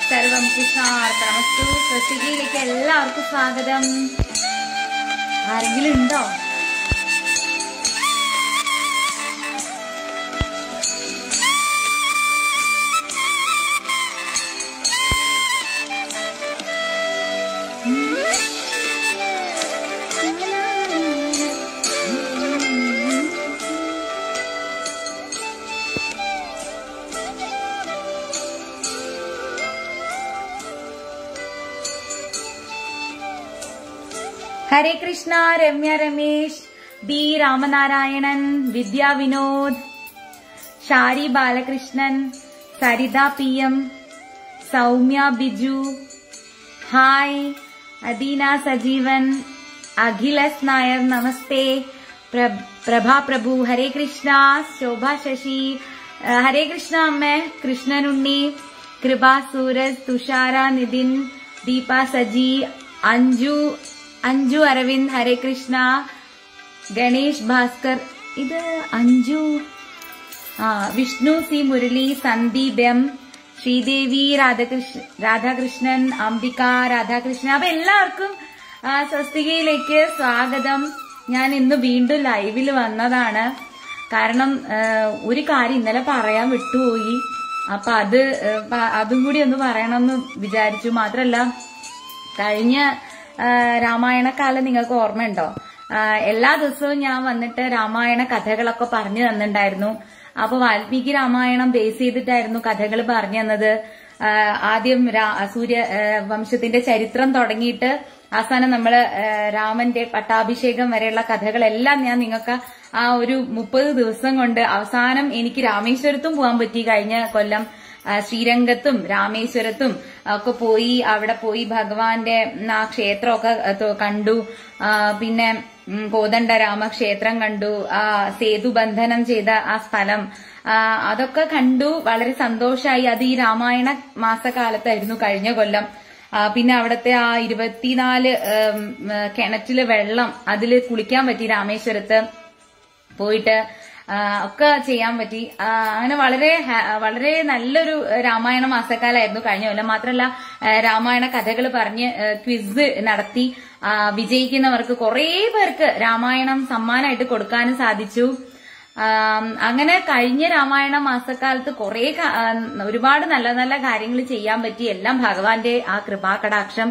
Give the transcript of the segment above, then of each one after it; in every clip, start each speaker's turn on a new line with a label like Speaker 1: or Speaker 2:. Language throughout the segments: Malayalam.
Speaker 1: സർവം കൃഷ്ണാർപ്പണമസ്തു സ്വസ്തികയിലേക്ക് എല്ലാവർക്കും സ്വാഗതം ആരെങ്കിലും ഉണ്ടോ Hare Krishna Ramya Ramesh B Ramanarayanan Vidya Vinod Shari Balakrishnan Saritha P M Soumya Biju hi Adeena Sajeevan Akhilas Nair നമസ്തേ പ്ര- പ്രഭ പ്രഭു ഹരേ കൃഷ്ണ ശോഭ ശശി ആ, ഹരേ കൃഷ്ണ അമ്മ കൃഷ്ണനുണ്ണി കൃപ സൂരജ് തുഷാര നിതിൻ ദീപ സജി അഞ്ജു അഞ്ജു അരവിന്ദ് ഹരേ കൃഷ്ണ ഗണേഷ് ഭാസ്കർ ഇത് അഞ്ജു ആ, വിഷ്ണു സി മുരളി സന്ദീപ് എം ശ്രീദേവി രാധാകൃഷ്ണ രാധാകൃഷ്ണൻ അംബിക രാധാകൃഷ്ണൻ അപ്പൊ എല്ലാവർക്കും ആ, സ്വസ്തികയിലേക്ക് സ്വാഗതം ഞാൻ ഇന്ന് വീണ്ടും ലൈവിൽ വന്നതാണ് കാരണം ആ, ഒരു കാര്യം ഇന്നലെ പറയാൻ വിട്ടുപോയി അപ്പൊ അത് ആ, പ- അതും കൂടി ഒന്ന് പറയണമെന്ന് വിചാരിച്ചു മാത്രല്ല കഴിഞ്ഞ ആ, രാമായണക്കാലം നിങ്ങൾക്ക് ഓർമ്മയുണ്ടോ ആ, എല്ലാ ദിവസവും ഞാൻ വന്നിട്ട് രാമായണ കഥകളൊക്കെ പറഞ്ഞു തന്നിട്ടുണ്ടായിരുന്നു അപ്പൊ വാൽമീകി രാമായണം ബേസ് ചെയ്തിട്ടായിരുന്നു കഥകൾ പറഞ്ഞു തന്നത് ആ, ആദ്യം രാ- സൂര്യ ആ, വംശത്തിന്റെ ചരിത്രം തുടങ്ങിയിട്ട് അവസാനം നമ്മള് ആ, രാമന്റെ പട്ടാഭിഷേകം വരെയുള്ള കഥകളെല്ലാം ഞാൻ നിങ്ങൾക്ക് ആ ഒരു മുപ്പത് ദിവസം കൊണ്ട് അവസാനം എനിക്ക് രാമേശ്വരത്തും പോകാൻ പറ്റി കഴിഞ്ഞ കൊല്ലം ആ, ശ്രീരംഗത്തും രാമേശ്വരത്തും ഒക്കെ പോയി അവിടെ പോയി ഭഗവാന്റെ ഉം, ആ ക്ഷേത്രമൊക്കെ ആ, തൊ- കണ്ടു ആ, പിന്നെ ഉം, കോദണ്ഡ രാമക്ഷേത്രം കണ്ടു ആ സേതുബന്ധനം ചെയ്ത ആ സ്ഥലം ആ, അതൊക്കെ കണ്ടു വളരെ സന്തോഷായി അത് ഈ രാമായണ മാസകാലത്തായിരുന്നു കഴിഞ്ഞ കൊല്ലം ആ, പിന്നെ അവിടുത്തെ ആ ഇരുപത്തിനാല് ഉം, ഉം, കിണറ്റില് വെള്ളം അതില് കുളിക്കാൻ പറ്റി രാമേശ്വരത്ത് പോയിട്ട് ആ, ഒക്കെ ചെയ്യാൻ പറ്റി ആ, അങ്ങനെ വളരെ ഹാ- വളരെ നല്ലൊരു രാമായണ മാസക്കാലായിരുന്നു കഴിഞ്ഞ കൊല്ലം മാത്രമല്ല ആ, രാമായണ കഥകൾ പറഞ്ഞ് ക്വിസ് നടത്തി ആ, വിജയിക്കുന്നവർക്ക് കുറേ പേർക്ക് രാമായണം സമ്മാനമായിട്ട് കൊടുക്കാനും സാധിച്ചു ആം, അങ്ങനെ കഴിഞ്ഞ രാമായണ മാസക്കാലത്ത് കുറെ ഒരുപാട് നല്ല നല്ല കാര്യങ്ങൾ ചെയ്യാൻ പറ്റി എല്ലാം ഭഗവാന്റെ ആ കൃപാകടാക്ഷം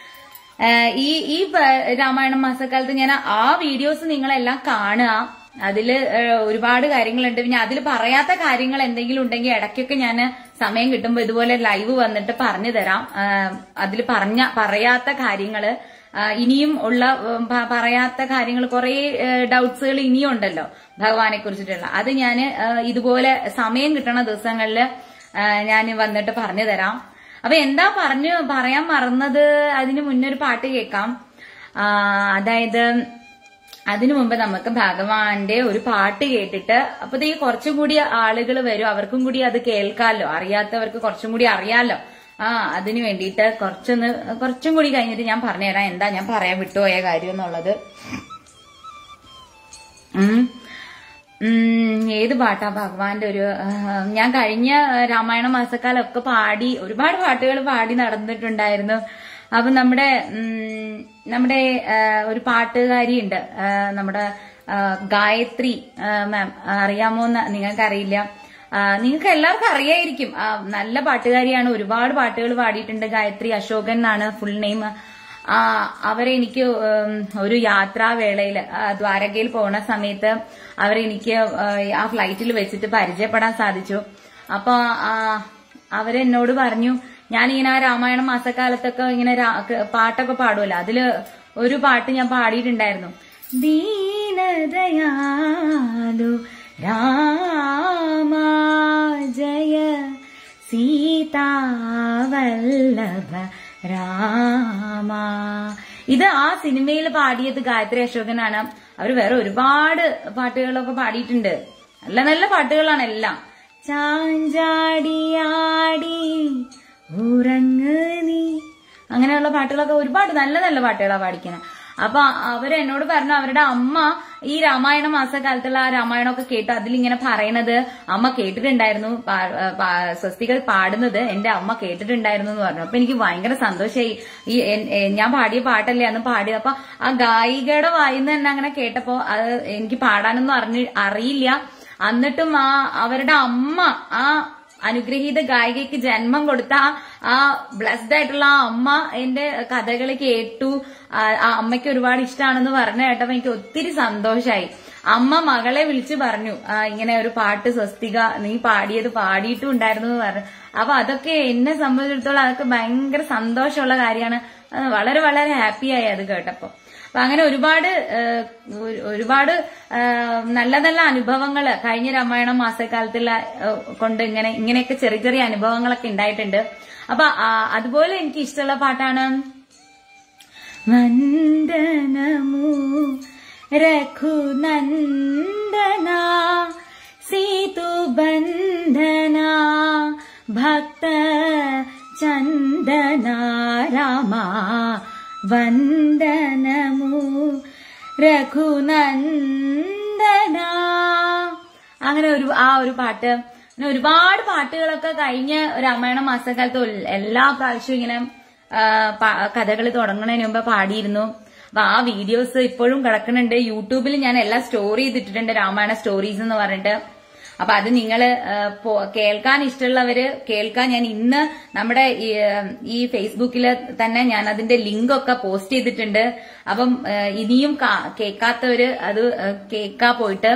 Speaker 1: ഏഹ് ഈ ഈ പ- രാമായണ മാസക്കാലത്ത് ഞാൻ ആ വീഡിയോസ് നിങ്ങളെല്ലാം കാണുക അതില് ഏഹ് ഒരുപാട് കാര്യങ്ങളുണ്ട് പിന്നെ അതിൽ പറയാത്ത കാര്യങ്ങൾ എന്തെങ്കിലും ഉണ്ടെങ്കിൽ ഇടയ്ക്കൊക്കെ ഞാൻ സമയം കിട്ടുമ്പോൾ ഇതുപോലെ ലൈവ് വന്നിട്ട് പറഞ്ഞു തരാം അതിൽ പറഞ്ഞ പറയാത്ത കാര്യങ്ങള് ആ, ഇനിയും ഉള്ള ഉം, പ- പറയാത്ത കാര്യങ്ങൾ കുറെ ഡൗട്ട്സുകൾ ഇനിയും ഉണ്ടല്ലോ ഭഗവാനെ കുറിച്ചിട്ടുള്ള അത് ഞാൻ ഇതുപോലെ സമയം കിട്ടണ ദിവസങ്ങളിൽ ഞാൻ വന്നിട്ട് പറഞ്ഞു തരാം അപ്പൊ എന്താ പറഞ്ഞു പറയാൻ മറന്നത് അതിന് മുന്നേ ഒരു പാട്ട് കേൾക്കാം ആ, അതായത് അതിനു മുമ്പ് നമുക്ക് ഭഗവാന്റെ ഒരു പാട്ട് കേട്ടിട്ട് അപ്പൊ ഈ കുറച്ചും കൂടി ആളുകൾ വരും അവർക്കും കൂടി അത് കേൾക്കാമല്ലോ അറിയാത്തവർക്ക് കുറച്ചും കൂടി അറിയാലോ ആ അതിനു വേണ്ടിയിട്ട് കുറച്ചൊന്ന് കുറച്ചും കൂടി കഴിഞ്ഞിട്ട് ഞാൻ പറഞ്ഞുതരാം എന്താ ഞാൻ പറയാൻ വിട്ടുപോയ കാര്യം എന്നുള്ളത് ഉം. ഉം, ഏത് പാട്ടാ ഭഗവാന്റെ ഒരു ആ, ഞാൻ കഴിഞ്ഞ രാമായണ മാസക്കാലം ഒക്കെ പാടി ഒരുപാട് പാട്ടുകൾ പാടി നടന്നിട്ടുണ്ടായിരുന്നു അപ്പൊ നമ്മുടെ ഉം, നമ്മുടെ ആ, ഒരു പാട്ടുകാരിയുണ്ട് ആ, നമ്മുടെ ആ, ഗായത്രി മാം അറിയാമോ എന്ന് നിങ്ങൾക്കറിയില്ല ആ, നിങ്ങൾക്ക് എല്ലാവർക്കും അറിയായിരിക്കും ആ, നല്ല പാട്ടുകാരിയാണ് ഒരുപാട് പാട്ടുകൾ പാടിയിട്ടുണ്ട് ഗായത്രി അശോകൻ എന്നാണ് ഫുൾ നെയിം ആ അവരെ എനിക്ക് ഉം, ഒരു യാത്രാവേളയിൽ ദ്വാരകയിൽ പോണ സമയത്ത് അവരെ എനിക്ക് ആ, ആ ഫ്ലൈറ്റിൽ വെച്ചിട്ട് പരിചയപ്പെടാൻ സാധിച്ചു അപ്പൊ ആ, അവരെന്നോട് പറഞ്ഞു ഞാനിങ്ങനെ ആ രാമായണ മാസക്കാലത്തൊക്കെ ഇങ്ങനെ രാ- ക- പാട്ടൊക്കെ പാടുമല്ലോ അതില് ഒരു പാട്ട് ഞാൻ പാടിയിട്ടുണ്ടായിരുന്നു ദീനദയാലു രാമ ജയ സീതാവല്ലഭ രാമ ഇത് ആ സിനിമയിൽ പാടിയത് ഗായത്രി അശോകനാണ് അവർ വേറെ ഒരുപാട് പാട്ടുകളൊക്കെ പാടിയിട്ടുണ്ട് നല്ല നല്ല പാട്ടുകളാണ് എല്ലാം ചാഞ്ചാടിയാടി ഉറങ്ങ് നീ അങ്ങനെയുള്ള പാട്ടുകളൊക്കെ ഒരുപാട് നല്ല നല്ല പാട്ടുകളാണ് പാടിക്കുന്നത് അപ്പൊ അവര് എന്നോട് പറഞ്ഞു അവരുടെ അമ്മ ഈ രാമായണ മാസക്കാലത്തുള്ള ആ രാമായണമൊക്കെ കേട്ട് അതിലിങ്ങനെ പറയണത് അമ്മ കേട്ടിട്ടുണ്ടായിരുന്നു പാ- പാ- സ്വസ്തികൾ പാടുന്നത് എന്റെ അമ്മ കേട്ടിട്ടുണ്ടായിരുന്നു എന്ന് പറഞ്ഞു അപ്പൊ എനിക്ക് ഭയങ്കര സന്തോഷമായി ഈ എൻ- എ- ഞാൻ പാടിയ പാട്ടല്ലേ അന്ന് പാടിയത് അപ്പൊ ആ ഗായികയുടെ വായിന്ന് തന്നെ അങ്ങനെ കേട്ടപ്പോ അത് എനിക്ക് പാടാനൊന്നും അറിഞ്ഞ് അറിയില്ല എന്നിട്ടും ആ അവരുടെ അമ്മ ആ അനുഗ്രഹീത ഗായികയ്ക്ക് ജന്മം കൊടുത്ത ആ- ആ ബ്ലസ്ഡ് ആയിട്ടുള്ള ആ അമ്മ എന്റെ കഥകൾ കേട്ടു ആ ആ അമ്മയ്ക്ക് ഒരുപാട് ഇഷ്ടമാണെന്ന് പറഞ്ഞ കേട്ടപ്പോ എനിക്ക് ഒത്തിരി സന്തോഷായി അമ്മ മകളെ വിളിച്ചു പറഞ്ഞു ആ, ഇങ്ങനെ ഒരു പാട്ട് സ്വസ്തിക നീ പാടിയത് പാടിയിട്ടും ഉണ്ടായിരുന്നു എന്ന് പറഞ്ഞു അപ്പൊ അതൊക്കെ എന്നെ സംബന്ധിച്ചിടത്തോളം അതൊക്കെ ഭയങ്കര സന്തോഷമുള്ള കാര്യമാണ് ആ, വളരെ വളരെ ഹാപ്പിയായി അത് കേട്ടപ്പോ അപ്പൊ അങ്ങനെ ഒരുപാട് ഏഹ്, ഒരു- ഒരുപാട് ഏഹ്, നല്ല നല്ല അനുഭവങ്ങൾ കഴിഞ്ഞ രാമായണ മാസക്കാലത്തുള്ള ഏഹ്, കൊണ്ട് ഇങ്ങനെ ഇങ്ങനെയൊക്കെ ചെറിയ ചെറിയ അനുഭവങ്ങളൊക്കെ ഉണ്ടായിട്ടുണ്ട് അപ്പൊ ആ, അതുപോലെ എനിക്ക് ഇഷ്ടമുള്ള പാട്ടാണ് വന്ദനമു രഘുനന്ദന സീതുബന്ധന ഭക്ത ചന്ദന രാമ വന്ദനമു രഘുനന്ദന അങ്ങനെ ഒരു ആ ഒരു പാട്ട് അങ്ങനെ ഒരുപാട് പാട്ടുകളൊക്കെ കഴിഞ്ഞ രാമായണ മാസക്കാലത്ത് ഉൾ- എല്ലാ പ്രാവശ്യവും ഇങ്ങനെ കഥകൾ തുടങ്ങുന്നതിന് മുമ്പ് പാടിയിരുന്നു അപ്പൊ ആ വീഡിയോസ് ഇപ്പോഴും കിടക്കുന്നുണ്ട് യൂട്യൂബിൽ ഞാൻ എല്ലാം സ്റ്റോർ ചെയ്തിട്ടിട്ടുണ്ട് രാമായണ സ്റ്റോറീസ് എന്ന് പറഞ്ഞിട്ട് അപ്പൊ അത് നിങ്ങൾ കേൾക്കാൻ ഇഷ്ടമുള്ളവര് കേൾക്കാൻ ഞാൻ ഇന്ന് നമ്മുടെ ഈ, ഏഹ്, ഈ ഫേസ്ബുക്കില് തന്നെ ഞാൻ അതിന്റെ ലിങ്ക് ഒക്കെ പോസ്റ്റ് ചെയ്തിട്ടുണ്ട് അപ്പം ഏഹ്, ഇനിയും കാ- കേൾക്കാത്തവര് അത് ഏഹ്, കേൾക്കാ പോയിട്ട്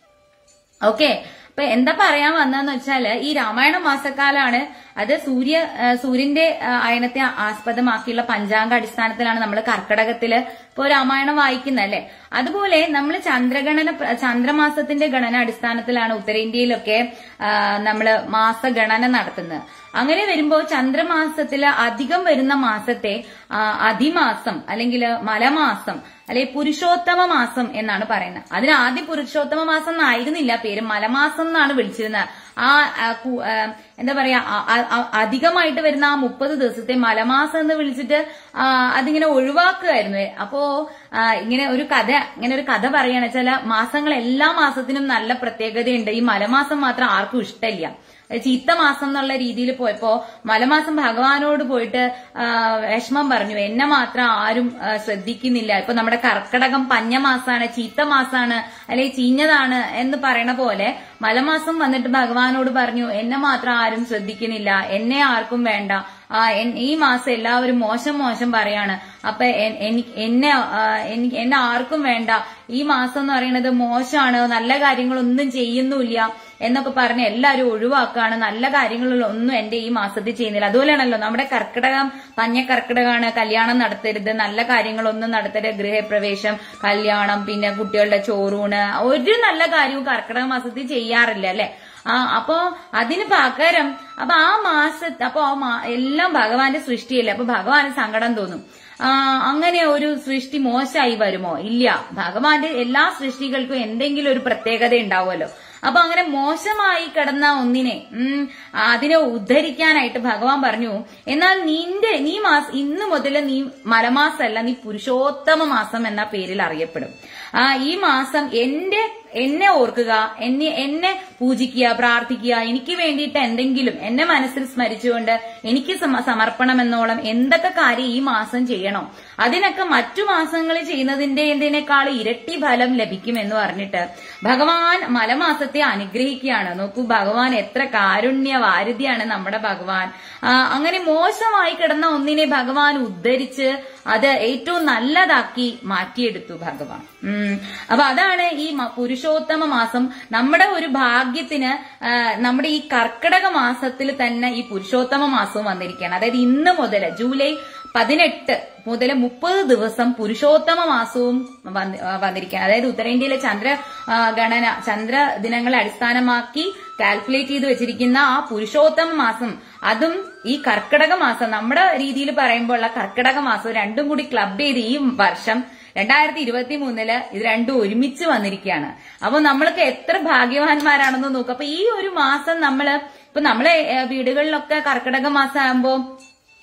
Speaker 1: ഓക്കെ അപ്പൊ എന്താ പറയാൻ വന്നതെന്ന് വെച്ചാല് ഈ രാമായണ മാസക്കാലാണ് അത് സൂര്യ ആ, സൂര്യന്റെ ആ, അയനത്തെ ആസ്പദമാക്കിയുള്ള പഞ്ചാംഗ അടിസ്ഥാനത്തിലാണ് നമ്മൾ കർക്കടകത്തില് ഇപ്പോ രാമായണം വായിക്കുന്നത് അല്ലെ അതുപോലെ നമ്മൾ ചന്ദ്രഗണന പ്ര- ചന്ദ്രമാസത്തിന്റെ ഗണന അടിസ്ഥാനത്തിലാണ് ഉത്തരേന്ത്യയിലൊക്കെ നമ്മൾ മാസഗണന നടത്തുന്നത് അങ്ങനെ വരുമ്പോൾ ചന്ദ്രമാസത്തില് അധികം വരുന്ന മാസത്തെ ആ, അതിമാസം അല്ലെങ്കിൽ മലമാസം അല്ലെ പുരുഷോത്തമ മാസം എന്നാണ് പറയുന്നത് അതിന് ആദ്യം പുരുഷോത്തമ മാസം എന്നായിരുന്നില്ല പേര് മലമാസം എന്നാണ് വിളിച്ചിരുന്നത് ആ ആ, കു- ആ, എന്താ പറയാ ആ- ആ- ആ- അധികമായിട്ട് വരുന്ന ആ മുപ്പത് ദിവസത്തെ മലമാസം എന്ന് വിളിച്ചിട്ട് ആ, അതിങ്ങനെ ഒഴിവാക്കുമായിരുന്നു അപ്പോ ആ, ഇങ്ങനെ ഒരു കഥ ഇങ്ങനെ ഒരു കഥ പറയാണ് ചില മാസങ്ങൾ എല്ലാ മാസത്തിനും നല്ല പ്രത്യേകതയുണ്ട് ഈ മലമാസം മാത്രം ആർക്കും ഇഷ്ടമില്ല ചീത്ത മാസം എന്നുള്ള രീതിയിൽ പോയപ്പോ മലമാസം ഭഗവാനോട് പോയിട്ട് ആ, വിഷമം പറഞ്ഞു എന്നെ മാത്രം ആരും ആ, ശ്രദ്ധിക്കുന്നില്ല ഇപ്പൊ നമ്മുടെ കർക്കടകം പഞ്ഞമാസാണ് ചീത്ത മാസാണ് അല്ലെ ചീഞ്ഞതാണ് എന്ന് പറയണ പോലെ മലമാസം വന്നിട്ട് ഭഗവാനോട് പറഞ്ഞു എന്നെ മാത്രം ആരും ശ്രദ്ധിക്കുന്നില്ല എന്നെ ആർക്കും വേണ്ട ആ, എൻ- ഈ മാസം എല്ലാവരും മോശം മോശം പറയാണ് അപ്പൊ എൻ- എനി- എന്നെ ആ, എനിക്ക് എന്നെ ആർക്കും വേണ്ട ഈ മാസം എന്ന് പറയുന്നത് മോശമാണ് നല്ല കാര്യങ്ങളൊന്നും ചെയ്യുന്നുമില്ല എന്നൊക്കെ പറഞ്ഞ് എല്ലാവരും ഒഴിവാക്കുകയാണ് നല്ല കാര്യങ്ങളൊന്നും എന്റെ ഈ മാസത്തിൽ ചെയ്യുന്നില്ല അതുപോലെയാണല്ലോ നമ്മുടെ കർക്കിടകം പഞ്ഞ കർക്കിടകമാണ് കല്യാണം നടത്തരുത് നല്ല കാര്യങ്ങളൊന്നും നടത്തരുത് ഗൃഹപ്രവേശം കല്യാണം പിന്നെ കുട്ടികളുടെ ചോറൂണ് ഒരു നല്ല കാര്യവും കർക്കിടക മാസത്തിൽ ചെയ്യാറില്ല അല്ലെ ആ അപ്പോ അതിന് പകരം അപ്പൊ ആ മാസ അപ്പൊ ആ മാ- എല്ലാം ഭഗവാന്റെ സൃഷ്ടിയല്ലേ അപ്പൊ ഭഗവാന് സങ്കടം തോന്നും ആ, അങ്ങനെ ഒരു സൃഷ്ടി മോശമായി വരുമോ ഇല്ല ഭഗവാന്റെ എല്ലാ സൃഷ്ടികൾക്കും എന്തെങ്കിലും ഒരു പ്രത്യേകത ഉണ്ടാവുമല്ലോ അപ്പൊ അങ്ങനെ മോശമായി കിടന്ന ഒന്നിനെ ഉം, അതിനെ ഉദ്ധരിക്കാനായിട്ട് ഭഗവാൻ പറഞ്ഞു എന്നാൽ നിന്റെ നീ മാസം ഇന്ന് മുതൽ നീ മലമാസമല്ല നീ പുരുഷോത്തമ മാസം എന്ന പേരിൽ അറിയപ്പെടും ആ ഈ മാസം എന്റെ എന്നെ ഓർക്കുക എന്നെ എന്നെ പൂജിക്കുക പ്രാർത്ഥിക്കുക എനിക്ക് വേണ്ടിയിട്ട് എന്തെങ്കിലും എന്നെ മനസ്സിൽ സ്മരിച്ചുകൊണ്ട് എനിക്ക് സമ- സമർപ്പണം എന്നോളം എന്തൊക്കെ കാര്യം ഈ മാസം ചെയ്യണം അതിനൊക്കെ മറ്റു മാസങ്ങളിൽ ചെയ്യുന്നതിന്റെ എന്തിനേക്കാൾ ഇരട്ടി ഫലം ലഭിക്കും എന്ന് പറഞ്ഞിട്ട് ഭഗവാൻ മലമാസത്തെ അനുഗ്രഹിക്കുകയാണ് നോക്കൂ ഭഗവാൻ എത്ര കാരുണ്യ വാരുതിയാണ് നമ്മുടെ ഭഗവാൻ ആ, അങ്ങനെ മോശമായി കിടന്ന ഒന്നിനെ ഭഗവാൻ ഉദ്ധരിച്ച് അത് ഏറ്റവും നല്ലതാക്കി മാറ്റിയെടുത്തു ഭഗവാൻ ഉം. അപ്പൊ അതാണ് ഈ മ- പുരുഷോത്തമ മാസം നമ്മുടെ ഒരു ഭാഗ്യത്തിന് ആ, നമ്മുടെ ഈ കർക്കിടക മാസത്തിൽ തന്നെ ഈ പുരുഷോത്തമ മാസവും വന്നിരിക്കുകയാണ് അതായത് ഇന്ന് മുതൽ ജൂലൈ പതിനെട്ട് മുതൽ മുപ്പത് ദിവസം പുരുഷോത്തമ മാസവും വന്ന്- ആ, വന്നിരിക്കുകയാണ് അതായത് ഉത്തരേന്ത്യയിലെ ചന്ദ്ര ആ, ഗണന ചന്ദ്ര ദിനങ്ങളെ അടിസ്ഥാനമാക്കി കാൽക്കുലേറ്റ് ചെയ്ത് വെച്ചിരിക്കുന്ന ആ പുരുഷോത്തമ മാസം അതും ഈ കർക്കിടക മാസം നമ്മുടെ രീതിയിൽ പറയുമ്പോൾ ഉള്ള കർക്കിടക മാസം രണ്ടും കൂടി ക്ലബ് ചെയ്ത് ഈ വർഷം രണ്ടായിരത്തി ഇരുപത്തി മൂന്നില് ഇത് രണ്ടും ഒരുമിച്ച് വന്നിരിക്കുകയാണ് അപ്പൊ നമ്മൾക്ക് എത്ര ഭാഗ്യവാന്മാരാണെന്ന് നോക്കുക അപ്പൊ ഈ ഒരു മാസം നമ്മള് ഇപ്പൊ നമ്മളെ ഏ, വീടുകളിലൊക്കെ കർക്കിടക മാസം ആകുമ്പോ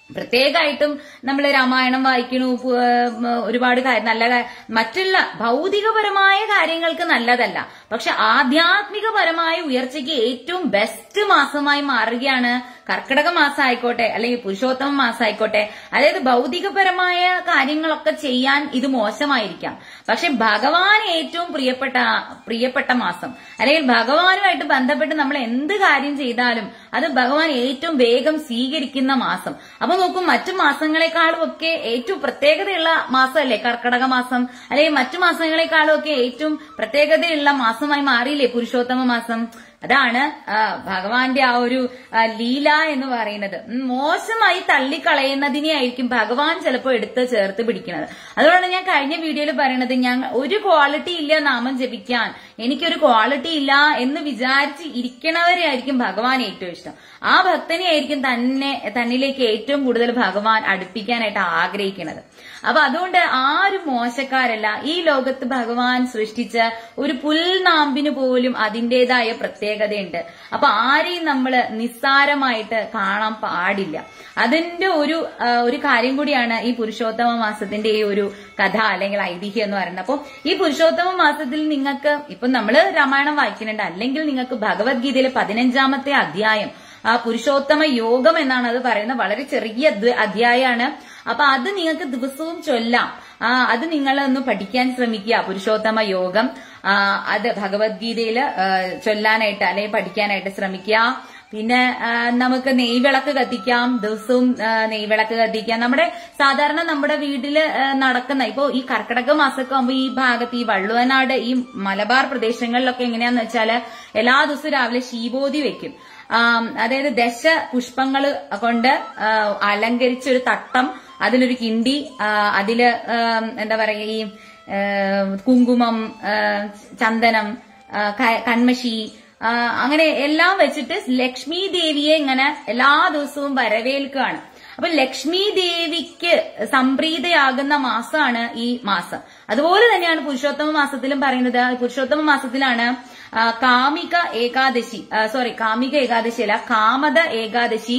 Speaker 1: പ്രത്യേകമായിട്ടും നമ്മൾ രാമായണം വായിക്കണു പു- ഉം, ഒരുപാട് കാര്യം നല്ല കാ- മറ്റുള്ള ഭൗതികപരമായ കാര്യങ്ങൾക്ക് നല്ലതല്ല പക്ഷെ ആധ്യാത്മികപരമായ ഉയർച്ചയ്ക്ക് ഏറ്റവും ബെസ്റ്റ് മാസമായി മാറുകയാണ് കർക്കിടക മാസം ആയിക്കോട്ടെ അല്ലെങ്കിൽ പുരുഷോത്തമ മാസം ആയിക്കോട്ടെ അതായത് ഭൗതികപരമായ കാര്യങ്ങളൊക്കെ ചെയ്യാൻ ഇത് മോശമായിരിക്കാം പക്ഷെ ഭഗവാൻ ഏറ്റവും പ്രിയപ്പെട്ട പ്രിയപ്പെട്ട മാസം അല്ലെങ്കിൽ ഭഗവാനുമായിട്ട് ബന്ധപ്പെട്ട് നമ്മൾ എന്ത് കാര്യം ചെയ്താലും അത് ഭഗവാൻ ഏറ്റവും വേഗം സ്വീകരിക്കുന്ന മാസം അപ്പൊ നോക്കും മറ്റു മാസങ്ങളെക്കാളും ഒക്കെ ഏറ്റവും പ്രത്യേകതയുള്ള മാസമല്ലേ കർക്കടക മാസം അല്ലെങ്കിൽ മറ്റു മാസങ്ങളെക്കാളും ഒക്കെ ഏറ്റവും പ്രത്യേകതയുള്ള മാസമായി മാറിയില്ലേ പുരുഷോത്തമ മാസം അതാണ് ആ, ഭഗവാന്റെ ആ ഒരു ആ, ലീല എന്ന് പറയുന്നത് ഉം, മോശമായി തള്ളിക്കളയുന്നതിനെ ആയിരിക്കും ഭഗവാൻ ചിലപ്പോൾ എടുത്ത് ചേർത്ത് പിടിക്കുന്നത് അതുകൊണ്ടാണ് ഞാൻ കഴിഞ്ഞ വീഡിയോയിൽ പറയുന്നത് ഞാൻ ഒരു ക്വാളിറ്റി ഇല്ല നാമം ജപിക്കാൻ എനിക്കൊരു ക്വാളിറ്റി ഇല്ല എന്ന് വിചാരിച്ച് ഇരിക്കണവരെ ആയിരിക്കും ഭഗവാൻ ഏറ്റവും ഇഷ്ടം ആ ഭക്തനെ ആയിരിക്കും തന്നെ തന്നിലേക്ക് ഏറ്റവും കൂടുതൽ ഭഗവാൻ അടുപ്പിക്കാനായിട്ട് ആഗ്രഹിക്കുന്നത് അപ്പൊ അതുകൊണ്ട് ആരും മോശക്കാരല്ല ഈ ലോകത്ത് ഭഗവാൻ സൃഷ്ടിച്ച ഒരു പുൽനാമ്പിന് പോലും അതിന്റേതായ പ്രത്യേകതയുണ്ട് അപ്പൊ ആരെയും നമ്മൾ നിസ്സാരമായിട്ട് കാണാൻ പാടില്ല അതിന്റെ ഒരു ആ, ഒരു കാര്യം കൂടിയാണ് ഈ പുരുഷോത്തമ മാസത്തിന്റെ ഈ ഒരു കഥ അല്ലെങ്കിൽ ഐതിഹ്യം എന്ന് പറയുന്നത് അപ്പോൾ ഈ പുരുഷോത്തമ മാസത്തിൽ നിങ്ങൾക്ക് ഇപ്പൊ നമ്മൾ രാമായണം വായിക്കുന്നുണ്ട് അല്ലെങ്കിൽ നിങ്ങൾക്ക് ഭഗവത്ഗീതയിലെ പതിനഞ്ചാമത്തെ അധ്യായം ആ പുരുഷോത്തമ യോഗം എന്നാണ് അത് പറയുന്നത് വളരെ ചെറിയ അധ്യ- അധ്യായമാണ് അപ്പൊ അത് നിങ്ങൾക്ക് ദിവസവും ചൊല്ലാം ആ അത് നിങ്ങൾ ഒന്ന് പഠിക്കാൻ ശ്രമിക്കുക പുരുഷോത്തമ യോഗം ആ അത് ഭഗവത്ഗീതയില് ആ, ചൊല്ലാനായിട്ട് അല്ലെങ്കിൽ പഠിക്കാനായിട്ട് ശ്രമിക്കുക പിന്നെ ആ, നമുക്ക് നെയ്വിളക്ക് കത്തിക്കാം ദിവസവും ആ, നെയ്വിളക്ക് കത്തിക്കാം നമ്മുടെ സാധാരണ നമ്മുടെ വീട്ടില് ആ, നടക്കുന്ന ഇപ്പോ ഈ കർക്കിടക മാസമൊക്കെ ആകുമ്പോൾ ഈ ഭാഗത്ത് ഈ വള്ളുവനാട് ഈ മലബാർ പ്രദേശങ്ങളിലൊക്കെ എങ്ങനെയാന്ന് വെച്ചാല് എല്ലാ ദിവസവും രാവിലെ ശീബോധി വെക്കും ആം, അതായത് ദശ പുഷ്പങ്ങൾ കൊണ്ട് ആ, അലങ്കരിച്ച ഒരു തട്ടം അതിലൊരു കിണ്ടി ആ, അതില് ആം, എന്താ പറയാ ഈ ആ, കുങ്കുമം ആ, ചന്ദനം ആ, ക- കൺമഷി ആ, അങ്ങനെ എല്ലാം വെച്ചിട്ട് ലക്ഷ്മി ദേവിയെ ഇങ്ങനെ എല്ലാ ദിവസവും വരവേൽക്കുകയാണ് അപ്പൊ ലക്ഷ്മി ദേവിക്ക് സംപ്രീതയാകുന്ന മാസമാണ് ഈ മാസം അതുപോലെ തന്നെയാണ് പുരുഷോത്തമ മാസത്തിലും പറയുന്നത് പുരുഷോത്തമ മാസത്തിലാണ് ആ, കാമിക ഏകാദശി സോറി കാമിക ഏകാദശി അല്ല കാമത ഏകാദശി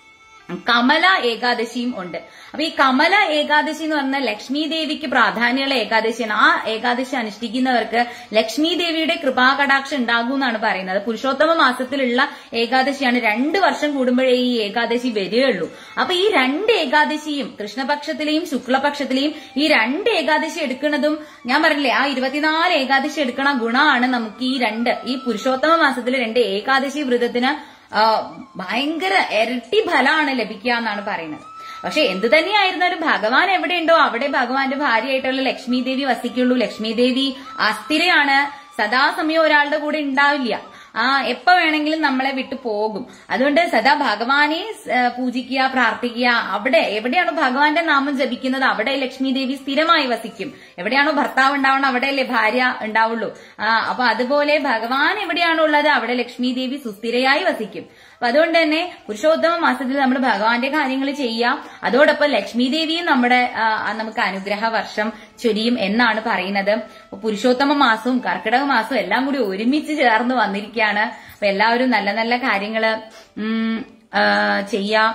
Speaker 1: കമല ഏകാദശിയും ഉണ്ട് അപ്പൊ ഈ കമല ഏകാദശി എന്ന് പറഞ്ഞാൽ ലക്ഷ്മി ദേവിക്ക് പ്രാധാന്യമുള്ള ഏകാദശിയാണ് ആ ഏകാദശി അനുഷ്ഠിക്കുന്നവർക്ക് ലക്ഷ്മി ദേവിയുടെ കൃപാകടാക്ഷം ഉണ്ടാകും എന്നാണ് പറയുന്നത് പുരുഷോത്തമ മാസത്തിലുള്ള ഏകാദശിയാണ് രണ്ട് വർഷം കൂടുമ്പോഴേ ഈ ഏകാദശി വരികയുള്ളൂ അപ്പൊ ഈ രണ്ട് ഏകാദശിയും കൃഷ്ണപക്ഷത്തിലെയും ശുക്ലപക്ഷത്തിലെയും ഈ രണ്ട് ഏകാദശി എടുക്കുന്നതും ഞാൻ പറഞ്ഞില്ലേ ആ ഇരുപത്തിനാല് ഏകാദശി എടുക്കണ ഗുണമാണ് നമുക്ക് ഈ രണ്ട് ഈ പുരുഷോത്തമ മാസത്തിലെ രണ്ട് ഏകാദശി വ്രതത്തിന് ആ, ഭയങ്കര ഇരട്ടി ഫലമാണ് ലഭിക്കുക എന്നാണ് പറയുന്നത് പക്ഷെ എന്ത് തന്നെയായിരുന്നാലും ഭഗവാൻ എവിടെയുണ്ടോ അവിടെ ഭഗവാന്റെ ഭാര്യയായിട്ടുള്ള ലക്ഷ്മി ദേവി വസിക്കുള്ളൂ ലക്ഷ്മി ദേവി അസ്ഥിരയാണ് സദാസമയം ഒരാളുടെ കൂടെ ഉണ്ടാവില്ല ആ എപ്പോ വേണമെങ്കിലും നമ്മളെ വിട്ടു പോകും അതുകൊണ്ട് സദാ ഭഗവാനെ ആ, പൂജിക്കുക പ്രാർത്ഥിക്കുക അവിടെ എവിടെയാണോ ഭഗവാന്റെ നാമം ജപിക്കുന്നത് അവിടെ ലക്ഷ്മി ദേവി സ്ഥിരമായി വസിക്കും എവിടെയാണോ ഭർത്താവ് ഉണ്ടാവണം അവിടെയല്ലേ ഭാര്യ ഉണ്ടാവുള്ളൂ ആ അപ്പൊ അതുപോലെ ഭഗവാൻ എവിടെയാണോ ഉള്ളത് അവിടെ ലക്ഷ്മി ദേവി സുസ്ഥിരയായി വസിക്കും അപ്പൊ അതുകൊണ്ട് തന്നെ പുരുഷോത്തമ മാസത്തിൽ നമ്മൾ ഭഗവാന്റെ കാര്യങ്ങൾ ചെയ്യാം അതോടൊപ്പം ലക്ഷ്മി ദേവിയും നമ്മുടെ ആ, നമുക്ക് അനുഗ്രഹ വർഷം ചൊരിയും എന്നാണ് പറയുന്നത് അപ്പൊ പുരുഷോത്തമ മാസവും കർക്കിടക മാസവും എല്ലാം കൂടി ഒരുമിച്ച് ചേർന്ന് വന്നിരിക്കുകയാണ് അപ്പൊ എല്ലാവരും നല്ല നല്ല കാര്യങ്ങള് ഉം, ആ, ചെയ്യാം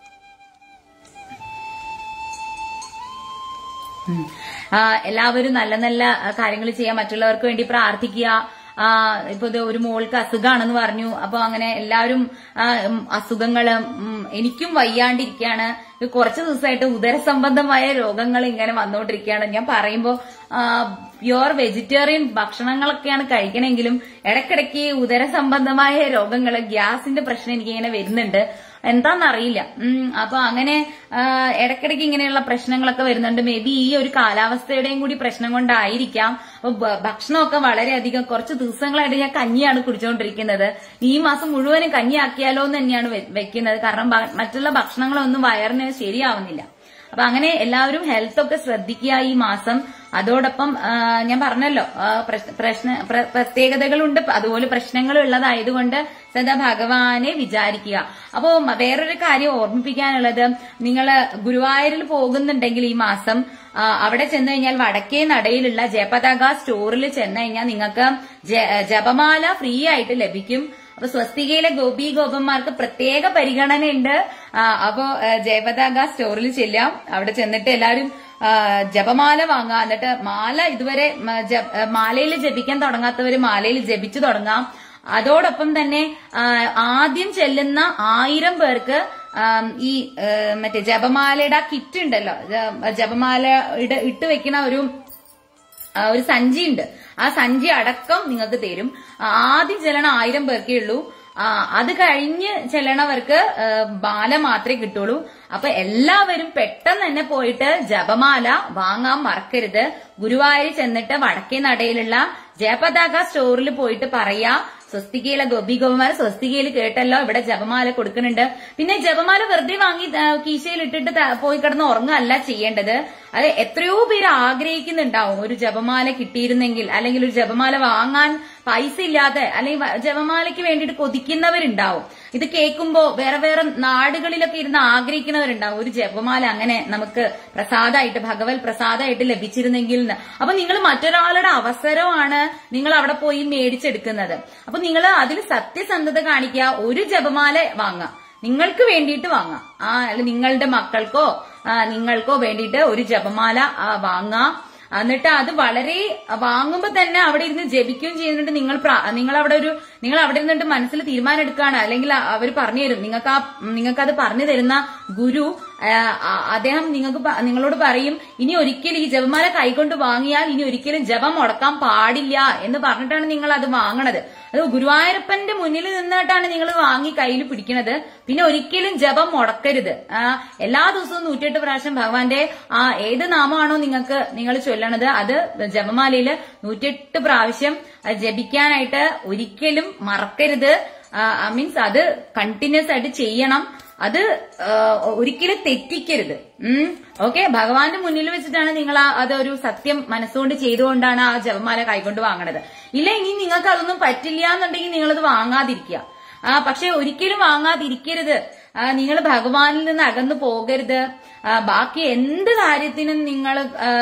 Speaker 1: ഉം. ആ, എല്ലാവരും നല്ല നല്ല കാര്യങ്ങൾ ചെയ്യാൻ മറ്റുള്ളവർക്ക് വേണ്ടി പ്രാർത്ഥിക്കുക ആ ഇപ്പൊ ഇത് ഒരു മോൾക്ക് അസുഖാണെന്ന് പറഞ്ഞു അപ്പൊ അങ്ങനെ എല്ലാവരും ആ, ഉം, അസുഖങ്ങള് ഉം, എനിക്കും വയ്യാണ്ടിരിക്കുകയാണ് ഇത് കുറച്ച് ദിവസമായിട്ട് ഉദര സംബന്ധമായ രോഗങ്ങൾ ഇങ്ങനെ വന്നുകൊണ്ടിരിക്കുകയാണ് ഞാൻ പറയുമ്പോ പ്യുവർ വെജിറ്റേറിയൻ ഭക്ഷണങ്ങളൊക്കെയാണ് കഴിക്കണമെങ്കിലും ഇടയ്ക്കിടയ്ക്ക് ഉദര സംബന്ധമായ രോഗങ്ങൾ ഗ്യാസിന്റെ പ്രശ്നം എനിക്ക് ഇങ്ങനെ വരുന്നുണ്ട് എന്താന്നറിയില്ല ഉം, അപ്പൊ അങ്ങനെ ആ, ഇടയ്ക്കിടയ്ക്ക് ഇങ്ങനെയുള്ള പ്രശ്നങ്ങളൊക്കെ വരുന്നുണ്ട് മേ ബി ഈ ഒരു കാലാവസ്ഥയുടെയും കൂടി പ്രശ്നം കൊണ്ടായിരിക്കാം അപ്പൊ ഭ- ഭക്ഷണമൊക്കെ വളരെയധികം കുറച്ച് ദിവസങ്ങളായിട്ട് ഞാൻ കഞ്ഞിയാണ് കുടിച്ചുകൊണ്ടിരിക്കുന്നത് ഈ മാസം മുഴുവനും കഞ്ഞിയാക്കിയാലോ എന്ന് തന്നെയാണ് വെ- വെക്കുന്നത് കാരണം ഭ- മറ്റുള്ള ഭക്ഷണങ്ങളൊന്നും വയറിന് ശരിയാവുന്നില്ല അപ്പൊ അങ്ങനെ എല്ലാവരും ഹെൽത്ത് ഒക്കെ ശ്രദ്ധിക്കുക ഈ മാസം അതോടൊപ്പം ആ, ഞാൻ പറഞ്ഞല്ലോ ആ, പ്രശ്- പ്രശ്ന പ്ര- പ്രത്യേകതകളുണ്ട് അതുപോലെ പ്രശ്നങ്ങൾ ഉള്ളതായതുകൊണ്ട് സദാ ഭഗവാനെ വിചാരിക്കുക അപ്പോ മ- വേറൊരു കാര്യം ഓർമ്മിപ്പിക്കാനുള്ളത് നിങ്ങൾ ഗുരുവായൂരിൽ പോകുന്നുണ്ടെങ്കിൽ ഈ മാസം ആ, അവിടെ ചെന്ന് കഴിഞ്ഞാൽ വടക്കേ നടയിലുള്ള ജയപതാക സ്റ്റോറിൽ ചെന്ന് കഴിഞ്ഞാൽ നിങ്ങൾക്ക് ജ- ജപമാല ഫ്രീ ആയിട്ട് ലഭിക്കും അപ്പൊ സ്വസ്തികയിലെ ഗോപി ഗോപന്മാർക്ക് പ്രത്യേക പരിഗണനയുണ്ട് ആ, അപ്പോ ആ, ജയപതാക സ്റ്റോറിൽ ചെല്ലാം അവിടെ ചെന്നിട്ട് എല്ലാവരും ആ, ജപമാല വാങ്ങാം എന്നിട്ട് മാല ഇതുവരെ മാലയിൽ ജപിക്കാൻ തുടങ്ങാത്തവര് മാലയിൽ ജപിച്ചു തുടങ്ങാം അതോടൊപ്പം തന്നെ ആ, ആദ്യം ചെല്ലുന്ന ആയിരം പേർക്ക് ആം, ഈ ഏ, മറ്റേ ജപമാലയുടെ ആ കിറ്റ് ഉണ്ടല്ലോ ജ- ജപമാല ഇട ഇട്ട് വെക്കുന്ന ഒരു ആ, ഒരു സഞ്ചി ഉണ്ട് ആ സഞ്ചി അടക്കം നിങ്ങൾക്ക് തരും ആ, ആദ്യം ചെല്ലണ ആയിരം പേർക്കേ ഉള്ളൂ ആ, അത് കഴിഞ്ഞ് ചെല്ലണവർക്ക് ആ, മാല മാത്രമേ കിട്ടുള്ളൂ അപ്പൊ എല്ലാവരും പെട്ടെന്ന് തന്നെ പോയിട്ട് ജപമാല വാങ്ങാൻ മറക്കരുത് ഗുരുവായൂർ ചെന്നിട്ട് വടക്കേ നടയിലുള്ള ജയപതാക സ്റ്റോറിൽ പോയിട്ട് പറയാ സ്വസ്തികയിലെ ഗോപി ഗോപന്മാർ സ്വസ്തികയിൽ കേട്ടല്ലോ ഇവിടെ ജപമാല കൊടുക്കുന്നുണ്ട് പിന്നെ ജപമാല വെറുതെ വാങ്ങി ആ, കീശയിൽ ഇട്ടിട്ട് ത- പോയി കിടന്ന് ഉറങ്ങുകയല്ല ചെയ്യേണ്ടത് അത് എത്രയോ പേര് ആഗ്രഹിക്കുന്നുണ്ടാവും ഒരു ജപമാല കിട്ടിയിരുന്നെങ്കിൽ അല്ലെങ്കിൽ ഒരു ജപമാല വാങ്ങാൻ പൈസ ഇല്ലാതെ അല്ലെങ്കിൽ വ- ജപമാലയ്ക്ക് വേണ്ടിയിട്ട് കൊതിക്കുന്നവരുണ്ടാവും ഇത് കേൾക്കുമ്പോ വേറെ വേറെ നാടുകളിലൊക്കെ ഇരുന്ന് ആഗ്രഹിക്കുന്നവരുണ്ടാവും ഒരു ജപമാല അങ്ങനെ നമുക്ക് പ്രസാദമായിട്ട് ഭഗവത് പ്രസാദമായിട്ട് ലഭിച്ചിരുന്നെങ്കിൽ എന്ന്. അപ്പൊ നിങ്ങൾ മറ്റൊരാളുടെ അവസരമാണ് നിങ്ങൾ അവിടെ പോയി മേടിച്ചെടുക്കുന്നത് അപ്പൊ നിങ്ങൾ അതിൽ സത്യസന്ധത കാണിക്കുക ഒരു ജപമാല വാങ്ങാം നിങ്ങൾക്ക് വേണ്ടിയിട്ട് വാങ്ങാം ആ അല്ല നിങ്ങളുടെ മക്കൾക്കോ ആ, നിങ്ങൾക്കോ വേണ്ടിയിട്ട് ഒരു ജപമാല ആ, വാങ്ങാം എന്നിട്ട് അത് വളരെ വാങ്ങുമ്പോ തന്നെ അവിടെ ഇരുന്ന് ജപിക്കുകയും ചെയ്യുന്നുണ്ട് നിങ്ങൾ പ്ര- നിങ്ങൾ അവിടെ ഒരു നിങ്ങൾ അവിടെ ഇരുന്നിട്ട് മനസ്സിൽ തീരുമാനം എടുക്കുകയാണ് അല്ലെങ്കിൽ അവർ പറഞ്ഞു തരും നിങ്ങൾക്ക് ആ നിങ്ങൾക്ക് അത് പറഞ്ഞു തരുന്ന ഗുരു ആ, ആ, അദ്ദേഹം നിങ്ങൾക്ക് പ- നിങ്ങളോട് പറയും ഇനി ഒരിക്കലും ഈ ജപമാല കൈകൊണ്ട് വാങ്ങിയാൽ ഇനി ഒരിക്കലും ജപം മുടക്കാൻ പാടില്ല എന്ന് പറഞ്ഞിട്ടാണ് നിങ്ങൾ അത് വാങ്ങണത് അത് ഗുരുവായൂരപ്പന്റെ മുന്നിൽ നിന്നിട്ടാണ് നിങ്ങൾ വാങ്ങി കയ്യിൽ പിടിക്കണത് പിന്നെ ഒരിക്കലും ജപം മുടക്കരുത് ആ, എല്ലാ ദിവസവും നൂറ്റിയെട്ട് പ്രാവശ്യം ഭഗവാന്റെ ആ ഏത് നാമമാണോ നിങ്ങൾക്ക് നിങ്ങൾ ചൊല്ലണത് അത് ജപമാലയില് നൂറ്റിയെട്ട് പ്രാവശ്യം അത് ജപിക്കാനായിട്ട് ഒരിക്കലും മറക്കരുത് മീൻസ് അത് കണ്ടിന്യൂസ് ആയിട്ട് ചെയ്യണം അത് ആ, ഒരിക്കലും തെറ്റിക്കരുത് ഉം ഓക്കെ ഭഗവാന്റെ മുന്നിൽ വെച്ചിട്ടാണ് നിങ്ങൾ ആ അതൊരു സത്യം മനസ്സുകൊണ്ട് ചെയ്തുകൊണ്ടാണ് ആ ജപമാല കൈകൊണ്ട് വാങ്ങണത് ഇല്ല ഇനി നിങ്ങൾക്ക് അതൊന്നും പറ്റില്ല എന്നുണ്ടെങ്കിൽ നിങ്ങളത് വാങ്ങാതിരിക്കുക ആ പക്ഷെ ഒരിക്കലും വാങ്ങാതിരിക്കരുത് നിങ്ങൾ ഭഗവാനിൽ നിന്ന് അകന്നു പോകരുത് ആ, ബാക്കി എന്ത് കാര്യത്തിനും നിങ്ങൾ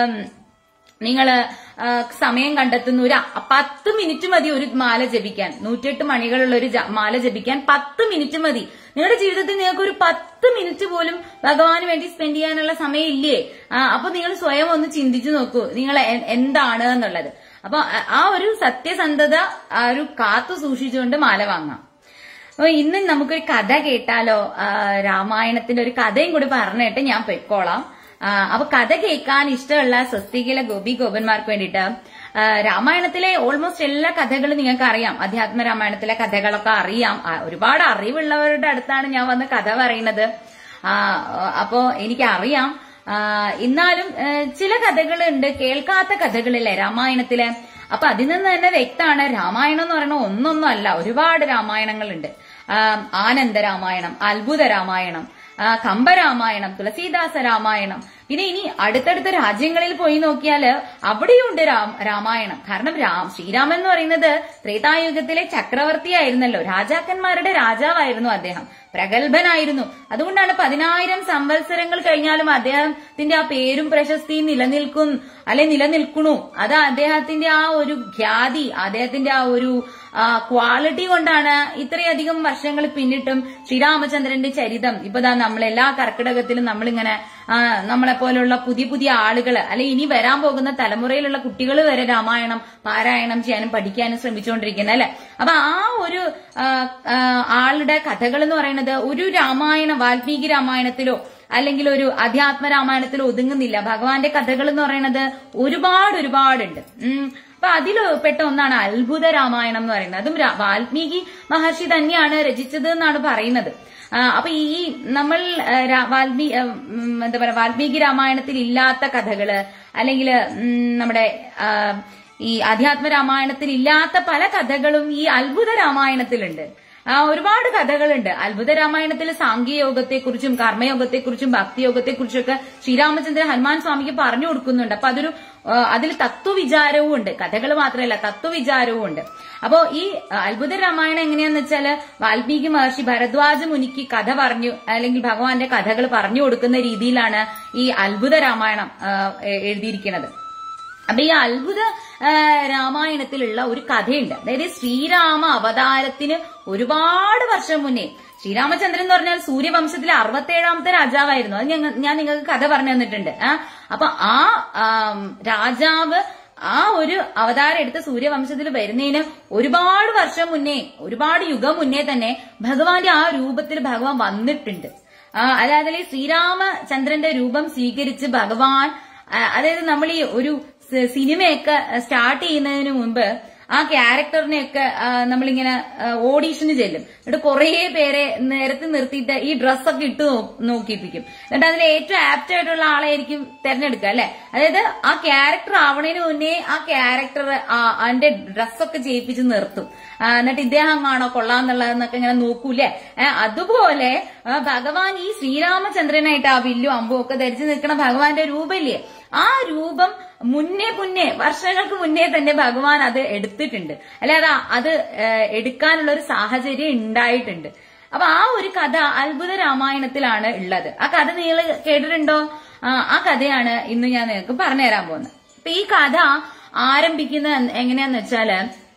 Speaker 1: നിങ്ങള് ആ, സമയം കണ്ടെത്തുന്ന ഒരു അ- പത്ത് മിനിറ്റ് മതി ഒരു മാല ജപിക്കാൻ നൂറ്റെട്ട് മണികളുള്ള ഒരു ജ- മാല ജപിക്കാൻ പത്ത് മിനിറ്റ് മതി നിങ്ങളുടെ ജീവിതത്തിൽ നിങ്ങൾക്ക് ഒരു പത്ത് മിനിറ്റ് പോലും ഭഗവാന് വേണ്ടി സ്പെൻഡ് ചെയ്യാനുള്ള സമയം ഇല്ലേ ആ, അപ്പൊ നിങ്ങൾ സ്വയം ഒന്ന് ചിന്തിച്ചു നോക്കൂ നിങ്ങൾ എ- എന്താണ് എന്നുള്ളത് അപ്പൊ ആ- ആ ഒരു സത്യസന്ധത ആ ഒരു കാത്തു സൂക്ഷിച്ചുകൊണ്ട് മാല വാങ്ങാം അപ്പൊ ഇന്ന് നമുക്കൊരു കഥ കേട്ടാലോ ആ, രാമായണത്തിന്റെ ഒരു കഥയും കൂടി പറഞ്ഞിട്ട് ഞാൻ പൊയ്ക്കോളാം ആ, അപ്പൊ കഥ കേൾക്കാൻ ഇഷ്ടമുള്ള സ്വസ്തികയിലെ ഗോപി ഗോപന്മാർക്ക് വേണ്ടിയിട്ട് ആ, രാമായണത്തിലെ ഓൾമോസ്റ്റ് എല്ലാ കഥകളും നിങ്ങൾക്ക് അറിയാം അധ്യാത്മ രാമായണത്തിലെ കഥകളൊക്കെ അറിയാം ആ, ഒരുപാട് അറിവുള്ളവരുടെ അടുത്താണ് ഞാൻ വന്ന് കഥ പറയുന്നത് ആ, അപ്പോ എനിക്കറിയാം ആ, എന്നാലും ഏ, ചില കഥകളുണ്ട് കേൾക്കാത്ത കഥകളില്ലേ രാമായണത്തിലെ അപ്പൊ അതിൽ നിന്ന് തന്നെ വ്യക്തമാണ് രാമായണം എന്ന് പറയുന്നത് ഒന്നൊന്നും അല്ല ഒരുപാട് രാമായണങ്ങളുണ്ട് ആ, ആനന്ദ രാമായണം അത്ഭുത രാമായണം ആ, കമ്പരാമായണം തുളസീദാസ രാമായണം പിന്നെ ഇനി അടുത്തടുത്ത രാജ്യങ്ങളിൽ പോയി നോക്കിയാല് അവിടെയുണ്ട് രാം- രാമായണം കാരണം രാം ശ്രീരാമൻ എന്ന് പറയുന്നത് ത്രേതായുഗത്തിലെ ചക്രവർത്തിയായിരുന്നല്ലോ രാജാക്കന്മാരുടെ രാജാവായിരുന്നു അദ്ദേഹം പ്രഗത്ഭനായിരുന്നു അതുകൊണ്ടാണ് പതിനായിരം സംവത്സരങ്ങൾ കഴിഞ്ഞാലും അദ്ദേഹത്തിന്റെ ആ പേരും പ്രശസ്തിയും നിലനിൽക്കും അല്ലെ നിലനിൽക്കണു അത് അദ്ദേഹത്തിന്റെ ആ ഒരു ഖ്യാതി അദ്ദേഹത്തിന്റെ ആ ഒരു ക്വാളിറ്റി കൊണ്ടാണ് ഇത്രയധികം വർഷങ്ങൾ പിന്നിട്ടും ശ്രീരാമചന്ദ്രന്റെ ചരിതം ഇപ്പൊ ദാ നമ്മൾ എല്ലാ കർക്കിടകത്തിലും നമ്മളിങ്ങനെ ആ, നമ്മളെ പോലുള്ള പുതിയ പുതിയ ആളുകൾ അല്ലെ ഇനി വരാൻ പോകുന്ന തലമുറയിലുള്ള കുട്ടികൾ വരെ രാമായണം പാരായണം ചെയ്യാനും പഠിക്കാനും ശ്രമിച്ചുകൊണ്ടിരിക്കുന്നത് അല്ലെ അപ്പൊ ആ ഒരു ആ, ആ, ആളുടെ കഥകൾ എന്ന് പറയുന്നത് ഒരു രാമായണം വാൽമീകി രാമായണത്തിലോ അല്ലെങ്കിൽ ഒരു അധ്യാത്മ രാമായണത്തിലോ ഒതുങ്ങുന്നില്ല ഭഗവാന്റെ കഥകൾ എന്ന് പറയുന്നത് ഒരുപാട് ഒരുപാടുണ്ട് ഉം അപ്പൊ അതിൽ പെട്ട ഒന്നാണ് അത്ഭുത രാമായണം എന്ന് പറയുന്നത് അതും രാ- വാൽമീകി മഹർഷി തന്നെയാണ് രചിച്ചത് എന്നാണ് പറയുന്നത് ആ, അപ്പൊ ഈ നമ്മൾ ആ, രാ- വാൽമീ ആ, ഉം, എന്താ പറയാ വാൽമീകി രാമായണത്തിൽ ഇല്ലാത്ത കഥകള് അല്ലെങ്കിൽ നമ്മുടെ ആ, ഈ അധ്യാത്മ രാമായണത്തിൽ ഇല്ലാത്ത പല കഥകളും ഈ അത്ഭുത രാമായണത്തിലുണ്ട് ആ ഒരുപാട് കഥകളുണ്ട് അത്ഭുത രാമായണത്തിൽ സാങ്കേയോഗത്തെക്കുറിച്ചും കർമ്മയോഗത്തെക്കുറിച്ചും ഭക്തിയോഗത്തെക്കുറിച്ചൊക്കെ ശ്രീരാമചന്ദ്ര ഹനുമാൻ സ്വാമിക്ക് പറഞ്ഞു കൊടുക്കുന്നുണ്ട് അപ്പൊ അതൊരു ആ, അതിൽ തത്വവിചാരവും ഉണ്ട് കഥകൾ മാത്രമല്ല തത്വവിചാരവും ഉണ്ട് അപ്പോ ഈ അത്ഭുത രാമായണം എങ്ങനെയാന്ന് വെച്ചാല് വാൽമീകി മഹർഷി ഭരദ്വാജ മുനിക്ക് കഥ പറഞ്ഞു അല്ലെങ്കിൽ ഭഗവാന്റെ കഥകൾ പറഞ്ഞു കൊടുക്കുന്ന രീതിയിലാണ് ഈ അത്ഭുത രാമായണം ആ, എ- എഴുതിയിരിക്കുന്നത് അപ്പൊ ഈ അത്ഭുത ആ, രാമായണത്തിലുള്ള ഒരു കഥയുണ്ട് അതായത് ശ്രീരാമ അവതാരത്തിന് ഒരുപാട് വർഷം മുന്നേ ശ്രീരാമചന്ദ്രൻ എന്ന് പറഞ്ഞാൽ സൂര്യവംശത്തിലെ അറുപത്തേഴാമത്തെ രാജാവായിരുന്നു അത് ഞങ്ങ- ഞാൻ നിങ്ങൾക്ക് കഥ പറഞ്ഞു തന്നിട്ടുണ്ട് ആ അപ്പൊ ആ ആം, രാജാവ് ആ ഒരു അവതാരം എടുത്ത് സൂര്യവംശത്തിൽ വരുന്നതിന് ഒരുപാട് വർഷം മുന്നേ ഒരുപാട് യുഗം മുന്നേ തന്നെ ഭഗവാന്റെ ആ രൂപത്തിൽ ഭഗവാൻ വന്നിട്ടുണ്ട് ആ, അതായത് ഈ ശ്രീരാമചന്ദ്രന്റെ രൂപം സ്വീകരിച്ച് ഭഗവാൻ ആ, അതായത് നമ്മൾ ഈ ഒരു സ- സിനിമയൊക്കെ സ്റ്റാർട്ട് ചെയ്യുന്നതിന് മുമ്പ് ആ ക്യാരക്ടറിനെയൊക്കെ ആ, നമ്മളിങ്ങനെ ആ, ഓഡീഷന് ചെല്ലും എന്നിട്ട് കുറേ പേരെ നിരത്തി നിർത്തിയിട്ട് ഈ ഡ്രസ്സൊക്കെ ഇട്ട് നോ- നോക്കിപ്പിക്കും എന്നിട്ട് അതിൽ ഏറ്റവും ആപ്റ്റ് ആയിട്ടുള്ള ആളായിരിക്കും തെരഞ്ഞെടുക്കുക അല്ലെ അതായത് ആ ക്യാരക്ടർ ആവണതിന് മുന്നേ ആ ക്യാരക്ടർ അതിന്റെ ഡ്രസ്സൊക്കെ ചെയ്യിപ്പിച്ച് നിർത്തും ആ, എന്നിട്ട് ഇദ്ദേഹം കാണോ കൊള്ളാന്നുള്ളതെന്നൊക്കെ ഇങ്ങനെ നോക്കൂലേ ഏ, അതുപോലെ ആ, ഭഗവാൻ ഈ ശ്രീരാമചന്ദ്രനായിട്ട് ആ വില്ലും അമ്പും ഒക്കെ ധരിച്ചു നിൽക്കുന്ന ഭഗവാന്റെ രൂപമില്ലേ ആ രൂപം മുന്നേ മുന്നേ വർഷങ്ങൾക്ക് മുന്നേ തന്നെ ഭഗവാൻ അത് എടുത്തിട്ടുണ്ട് അല്ലാതെ അത് ഏ, എടുക്കാനുള്ള ഒരു സാഹചര്യം ഉണ്ടായിട്ടുണ്ട് അപ്പൊ ആ ഒരു കഥ അത്ഭുത രാമായണത്തിലാണ് ഉള്ളത് ആ കഥ നിങ്ങൾ കേട്ടിട്ടുണ്ടോ ആ, ആ കഥയാണ് ഇന്ന് ഞാൻ നിങ്ങൾക്ക് പറഞ്ഞുതരാൻ പോകുന്നത് അപ്പൊ ഈ കഥ ആരംഭിക്കുന്ന എങ്ങനെയാന്ന് വെച്ചാല്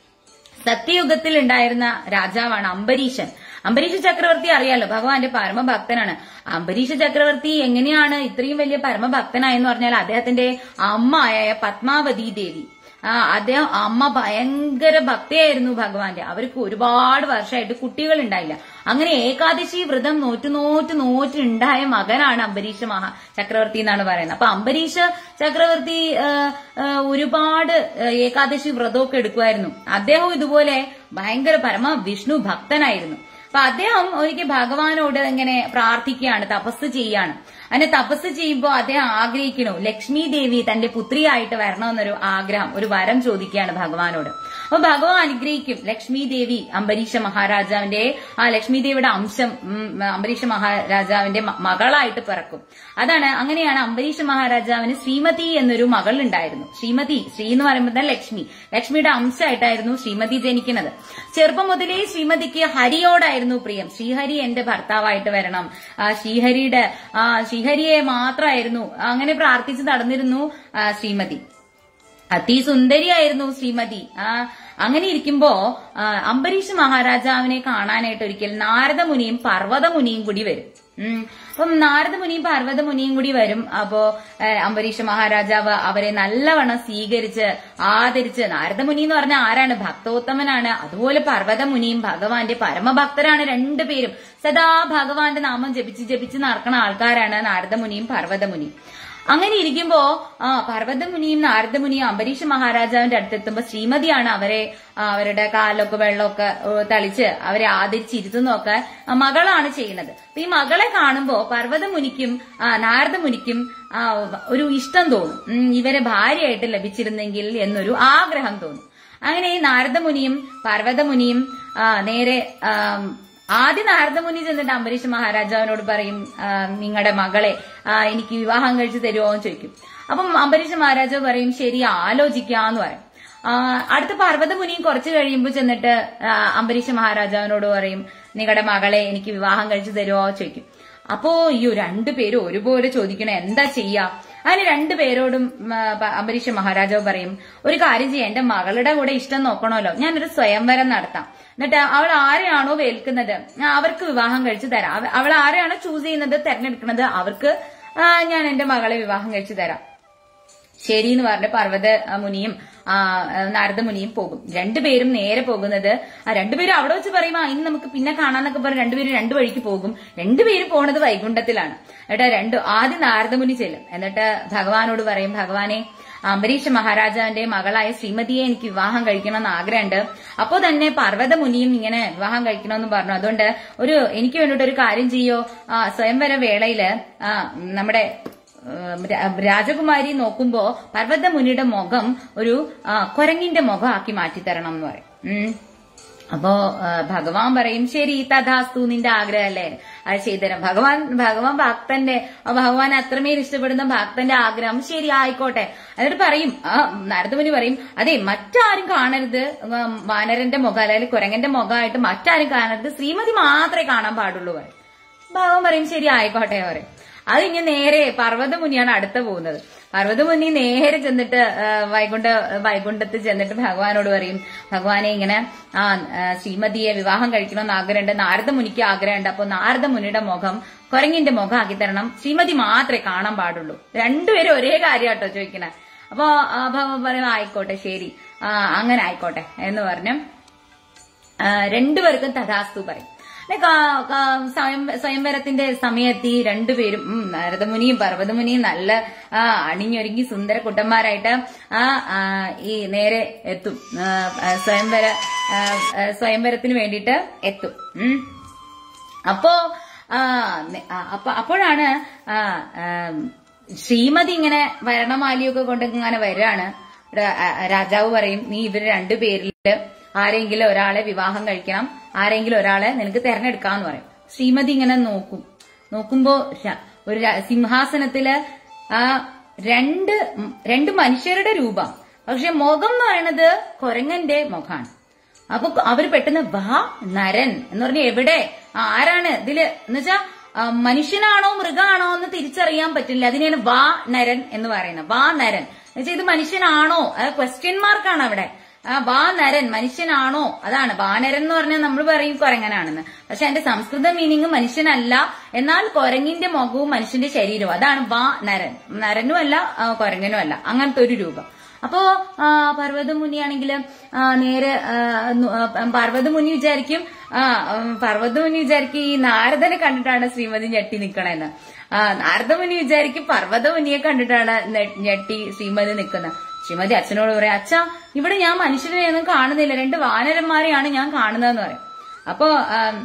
Speaker 1: സത്യയുഗത്തിൽ ഉണ്ടായിരുന്ന രാജാവാണ് അംബരീഷൻ അംബരീഷ ചക്രവർത്തി അറിയാലോ ഭഗവാന്റെ പരമഭക്തനാണ് അംബരീഷ ചക്രവർത്തി എങ്ങനെയാണ് ഇത്രയും വലിയ പരമഭക്തനായെന്ന് പറഞ്ഞാൽ അദ്ദേഹത്തിന്റെ അമ്മയായ പത്മാവതി ദേവി ആ അദ്ദേഹം അമ്മ ഭയങ്കര ഭക്തിയായിരുന്നു ഭഗവാന്റെ അവർക്ക് ഒരുപാട് വർഷമായിട്ട് കുട്ടികൾ ഉണ്ടായില്ല അങ്ങനെ ഏകാദശി വ്രതം നോറ്റ് നോറ്റ് നോറ്റുണ്ടായ മകനാണ് അംബരീഷ മഹാ ചക്രവർത്തി എന്നാണ് പറയുന്നത് അപ്പൊ അംബരീഷ ചക്രവർത്തി ആ, ആ, ഒരുപാട് ആ, ഏകാദശി വ്രതമൊക്കെ എടുക്കുമായിരുന്നു അദ്ദേഹം ഇതുപോലെ ഭയങ്കര പരമ വിഷ്ണു ഭക്തനായിരുന്നു അപ്പൊ അദ്ദേഹം ഒരിക്കൽ ഭഗവാനോട് ഇങ്ങനെ പ്രാർത്ഥിക്കുകയാണ് തപസ് ചെയ്യാണ് അങ്ങനെ തപസ് ചെയ്യുമ്പോൾ അദ്ദേഹം ആഗ്രഹിക്കണു ലക്ഷ്മി ദേവി തന്റെ പുത്രിയായിട്ട് വരണമെന്നൊരു ആഗ്രഹം ഒരു വരം ചോദിക്കുകയാണ് ഭഗവാനോട് അപ്പൊ ഭഗവാൻ അനുഗ്രഹിക്കും ലക്ഷ്മി ദേവി അംബരീഷ മഹാരാജാവിന്റെ ആ ലക്ഷ്മി ദേവിയുടെ അംശം ഉം, അംബരീഷ മഹാരാജാവിന്റെ മ- മകളായിട്ട് പിറക്കും അതാണ് അങ്ങനെയാണ് അംബരീഷ മഹാരാജാവിന് ശ്രീമതി എന്നൊരു മകൾ ഉണ്ടായിരുന്നു ശ്രീമതി ശ്രീ എന്ന് പറയുമ്പോൾ തന്നെ ലക്ഷ്മി ലക്ഷ്മിയുടെ അംശമായിട്ടായിരുന്നു ശ്രീമതി ജനിക്കുന്നത് ചെറുപ്പം മുതലേ ശ്രീമതിക്ക് ഹരിയോടായിരുന്നു പ്രിയം ശ്രീഹരി എന്റെ ഭർത്താവായിട്ട് വരണം ആ, ശ്രീഹരിയുടെ ആ, ശ്രീഹരിയെ മാത്രമായിരുന്നു അങ്ങനെ പ്രാർത്ഥിച്ച് നടന്നിരുന്നു ആ, ശ്രീമതി അതിസുന്ദരിയായിരുന്നു ശ്രീമതി ആ അങ്ങനെ ഇരിക്കുമ്പോ ആ, അംബരീഷ് മഹാരാജാവിനെ കാണാനായിട്ട് ഒരിക്കൽ നാരദമുനിയും പർവ്വതമുനിയും കൂടി വരും ഉം. അപ്പം നാരദമുനിയും പർവ്വതമുനിയും കൂടി വരും അപ്പോ ഏ, അംബരീഷ് മഹാരാജാവ് അവരെ നല്ലവണ്ണം സ്വീകരിച്ച് ആദരിച്ച് നാരദമുനി എന്ന് പറഞ്ഞാൽ ആരാണ് ഭക്തോത്തമനാണ് അതുപോലെ പർവ്വതമുനിയും ഭഗവാന്റെ പരമഭക്തരാണ് രണ്ടുപേരും സദാ ഭഗവാന്റെ നാമം ജപിച്ച് ജപിച്ച് നടക്കുന്ന ആൾക്കാരാണ് നാരദമുനിയും പർവ്വതമുനിയും അങ്ങനെ ഇരിക്കുമ്പോ ആ പർവ്വതമുനിയും നാരദമുനിയും അംബരീഷ് മഹാരാജാവിന്റെ അടുത്തെത്തുമ്പോ ശ്രീമതിയാണ് അവരെ ആ, അവരുടെ കാലൊക്കെ വെള്ളമൊക്കെ ഏ, തളിച്ച് അവരെ ആദരിച്ചിരുത്തുന്നൊക്കെ ആ, മകളാണ് ചെയ്യുന്നത് അപ്പൊ ഈ മകളെ കാണുമ്പോ പർവ്വതമുനിക്കും ആ, നാരദമുനിക്കും ആ, ഒരു ഇഷ്ടം തോന്നും ഉം, ഇവരെ ഭാര്യയായിട്ട് ലഭിച്ചിരുന്നെങ്കിൽ എന്നൊരു ആഗ്രഹം തോന്നും അങ്ങനെ ഈ നാരദമുനിയും പർവ്വതമുനിയും ആ, നേരെ ആം, ആദ്യം നാരദമുനി ചെന്നിട്ട് അംബരീഷ് മഹാരാജാവിനോട് പറയും നിങ്ങളുടെ മകളെ ആ, എനിക്ക് വിവാഹം കഴിച്ചു തരുമോ എന്ന് ചോദിക്കും അപ്പം അംബരീഷ് മഹാരാജാവ് പറയും ശരി ആലോചിക്കാന്ന് പറയും ആ, അടുത്ത പർവ്വതമുനിയും കുറച്ച് കഴിയുമ്പോൾ ചെന്നിട്ട് ആ, അംബരീഷ് മഹാരാജാവിനോട് പറയും നിങ്ങളുടെ മകളെ എനിക്ക് വിവാഹം കഴിച്ചു തരുമോ ചോദിക്കും അപ്പോ അയ്യോ രണ്ടുപേരും ഒരുപോലെ ചോദിക്കണം എന്താ ചെയ്യാ അങ്ങനെ രണ്ടുപേരോടും ഉം, ആ, പ- അംബരീഷ് മഹാരാജാവ് പറയും ഒരു കാര്യം ചെയ്യാം എന്റെ മകളുടെ കൂടെ ഇഷ്ടം നോക്കണമല്ലോ ഞാനൊരു സ്വയംവരം നടത്താം എന്നിട്ട് അവൾ ആരെയാണോ വേൽക്കുന്നത് ആ, അവർക്ക് വിവാഹം കഴിച്ചു തരാം അവ- അവൾ ആരെയാണോ ചൂസ് ചെയ്യുന്നത് തെരഞ്ഞെടുക്കുന്നത് അവർക്ക് ആ, ഞാൻ എന്റെ മകളെ വിവാഹം കഴിച്ചു തരാം ശരി എന്ന് പറഞ്ഞ പർവ്വത ആ, മുനിയും ആ, ആ, നാരദ മുനിയും പോകും രണ്ടുപേരും നേരെ പോകുന്നത് ആ രണ്ടുപേരും അവിടെ വെച്ച് പറയും ആ ഇനി നമുക്ക് പിന്നെ കാണാന്നൊക്കെ പറഞ്ഞ് രണ്ടുപേരും രണ്ടു വഴിക്ക് പോകും രണ്ടുപേരും പോണത് വൈകുണ്ഠത്തിലാണ് എന്നിട്ട് രണ്ട് ആദ്യം നാരദമുനി ചെല്ലും എന്നിട്ട് ഭഗവാനോട് പറയും ഭഗവാനെ അംബരീഷ് മഹാരാജാവിന്റെ മകളായ ശ്രീമതിയെ എനിക്ക് വിവാഹം കഴിക്കണമെന്ന് ആഗ്രഹമുണ്ട് അപ്പോ തന്നെ പർവ്വത മുനിയും ഇങ്ങനെ വിവാഹം കഴിക്കണമെന്ന് പറഞ്ഞു അതുകൊണ്ട് ഒരു എനിക്ക് വേണ്ടിയിട്ട് ഒരു കാര്യം ചെയ്യോ ആ, സ്വയംവര വേളയില് ആ, നമ്മുടെ ഏഹ് രാ- രാജകുമാരി നോക്കുമ്പോ പർവ്വത മുനിയുടെ മുഖം ഒരു ആ, കുരങ്ങിന്റെ മുഖമാക്കി മാറ്റിത്തരണം എന്ന് പറയും ഉം. അപ്പോ ആ, ഭഗവാൻ പറയും ശരി തഥാസ്തു നിന്റെ ആഗ്രഹമല്ലേ അത് ചെയ്തുതരാം ഭഗവാൻ ഭഗവാൻ ഭക്തന്റെ ആ, ഭഗവാൻ അത്രമേൽ ഇഷ്ടപ്പെടുന്ന ഭക്തന്റെ ആഗ്രഹം ശരി ആയിക്കോട്ടെ എന്നിട്ട് പറയും ആ നരദമുനി പറയും അതെ മറ്റാരും കാണരുത് ഉം, വാനരന്റെ മുഖം അല്ലെങ്കിൽ കുരങ്ങന്റെ മുഖമായിട്ട് മറ്റാരും കാണരുത് ശ്രീമതി മാത്രമേ കാണാൻ പാടുള്ളൂ പറയും ഭഗവാൻ പറയും ശരി ആയിക്കോട്ടെ പറയും അത് ഇങ്ങനെ നേരെ പർവ്വതമുനിയാണ് അടുത്ത പോകുന്നത് പർവ്വതമുനി നേരെ ചെന്നിട്ട് ആ, വൈകുണ്ഠ വൈകുണ്ഠത്ത് ചെന്നിട്ട് ഭഗവാനോട് പറയും ഭഗവാനെ ഇങ്ങനെ ആ ആ, ശ്രീമതിയെ വിവാഹം കഴിക്കണമെന്ന് ആഗ്രഹമുണ്ട് നാരദ മുനിക്ക് ആഗ്രഹമുണ്ട് അപ്പൊ നാരദ മുനിയുടെ മുഖം കുരങ്ങിന്റെ മുഖം ആക്കി തരണം ശ്രീമതി മാത്രമേ കാണാൻ പാടുള്ളൂ രണ്ടുപേരും ഒരേ കാര്യമാട്ടോ ചോദിക്കണേ അപ്പൊ ആ, ഭഗവാൻ പറയും ആയിക്കോട്ടെ ശരി ആ അങ്ങനെ ആയിക്കോട്ടെ എന്ന് പറഞ്ഞു ആ, രണ്ടുപേർക്കും തഥാസ്തു പറയും പിന്നെ കാ- കാ- സ്വയം- സ്വയംവരത്തിന്റെ സമയത്ത് ഈ രണ്ടുപേരും ഉം, നാരദമുനിയും പർവ്വതമുനിയും നല്ല ആ, അണിഞ്ഞൊരുങ്ങി സുന്ദര കുട്ടന്മാരായിട്ട് ആ ആ, ഈ നേരെ എത്തും ആ, ആ, സ്വയംവര ആ, ആ, സ്വയംവരത്തിന് വേണ്ടിയിട്ട് എത്തും ഉം. അപ്പോ ആ, നെ- ആ, അപ്പൊ അപ്പോഴാണ് ആ, ആ, ശ്രീമതി ഇങ്ങനെ വരണമാലിയൊക്കെ കൊണ്ട് ഇങ്ങനെ വരികയാണ് രാ- ആ, രാജാവ് പറയും നീ ഇവര് രണ്ടുപേരില് ആരെങ്കിലും ഒരാളെ വിവാഹം കഴിക്കണം ആരെങ്കിലും ഒരാളെ നിനക്ക് തെരഞ്ഞെടുക്കാന്ന് പറയും ശ്രീമതി ഇങ്ങനെ നോക്കും നോക്കുമ്പോ ര- ഒരു ര- സിംഹാസനത്തില് ആ രണ്ട് ഉം, രണ്ട് മനുഷ്യരുടെ രൂപം പക്ഷെ മുഖം എന്ന് പറയുന്നത് കൊരങ്ങന്റെ മുഖാണ് അപ്പൊ അവര് പെട്ടെന്ന് വാ നരൻ എന്ന് പറഞ്ഞ എവിടെ ആ, ആരാണ് ഇതില് എന്നുവെച്ചാ ആ, മനുഷ്യനാണോ മൃഗമാണോ എന്ന് തിരിച്ചറിയാൻ പറ്റില്ല അതിനെയാണ് വാ നരൻ എന്ന് പറയുന്നത് വാ നരൻ എന്നുവെച്ചാൽ ഇത് മനുഷ്യനാണോ ക്വസ്റ്റ്യൻ മാർക്കാണ് അവിടെ ആ വാ നരൻ മനുഷ്യനാണോ അതാണ് വാനരൻ എന്ന് പറഞ്ഞാൽ നമ്മൾ പറയും കൊരങ്ങനാണെന്ന് പക്ഷെ അതിന്റെ സംസ്കൃത മീനിങ് മനുഷ്യനല്ല എന്നാൽ കൊരങ്ങിന്റെ മുഖവും മനുഷ്യന്റെ ശരീരവും അതാണ് വാ നരൻ നരനും അല്ല ആ, കൊരങ്ങനും അല്ല അങ്ങനത്തെ ഒരു രൂപം അപ്പോ ആ, പർവ്വതമുനിയാണെങ്കിൽ നേരെ ആ, നു- ആ, പർവ്വതമുനി വിചാരിക്കും ആ ഉം, പർവ്വതമുനി വിചാരിക്കും ഈ നാരദനെ കണ്ടിട്ടാണ് ശ്രീമതി ഞെട്ടി നിക്കണേന്ന് ആ നാരദമുനി വിചാരിക്കും പർവ്വതമുനിയെ കണ്ടിട്ടാണ് നെ- ഞെട്ടി ശ്രീമതി നിക്കുന്നത് ശ്രീമതി അച്ഛനോട് പറയാം അച്ഛാ ഇവിടെ ഞാൻ മനുഷ്യരെ ഒന്നും കാണുന്നില്ല രണ്ട് വാനരന്മാരെയാണ് ഞാൻ കാണുന്നതെന്ന് പറയും അപ്പോ ആം,